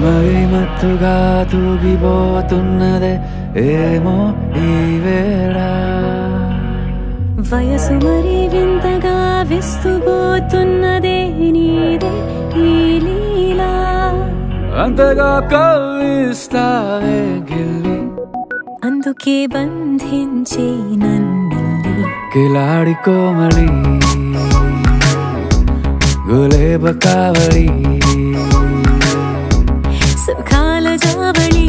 మై మత్తుగా తూగిపోతున్నదే ఏమో ఈ వేళ వయసు మరి వింతగా విస్తుపోతున్నదే నీదే ఈ లీలా అంతగా కవ్విస్తావే గిల్లి అందుకే బంధించి నన్నిల్లి కిలాడి కోమలి గులేబ కావడి సుఖాల జావళి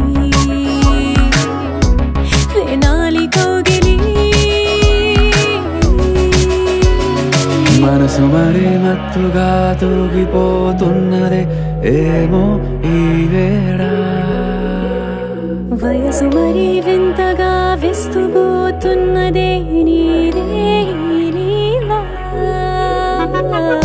వేనాలి కోగిలి మనసు మరి మత్తుగా తూగిపోతున్నదే ఏమో ఈ వేళ వయసు మరి వింతగా విస్తుపోతున్నదే నీదే ఈ లీలా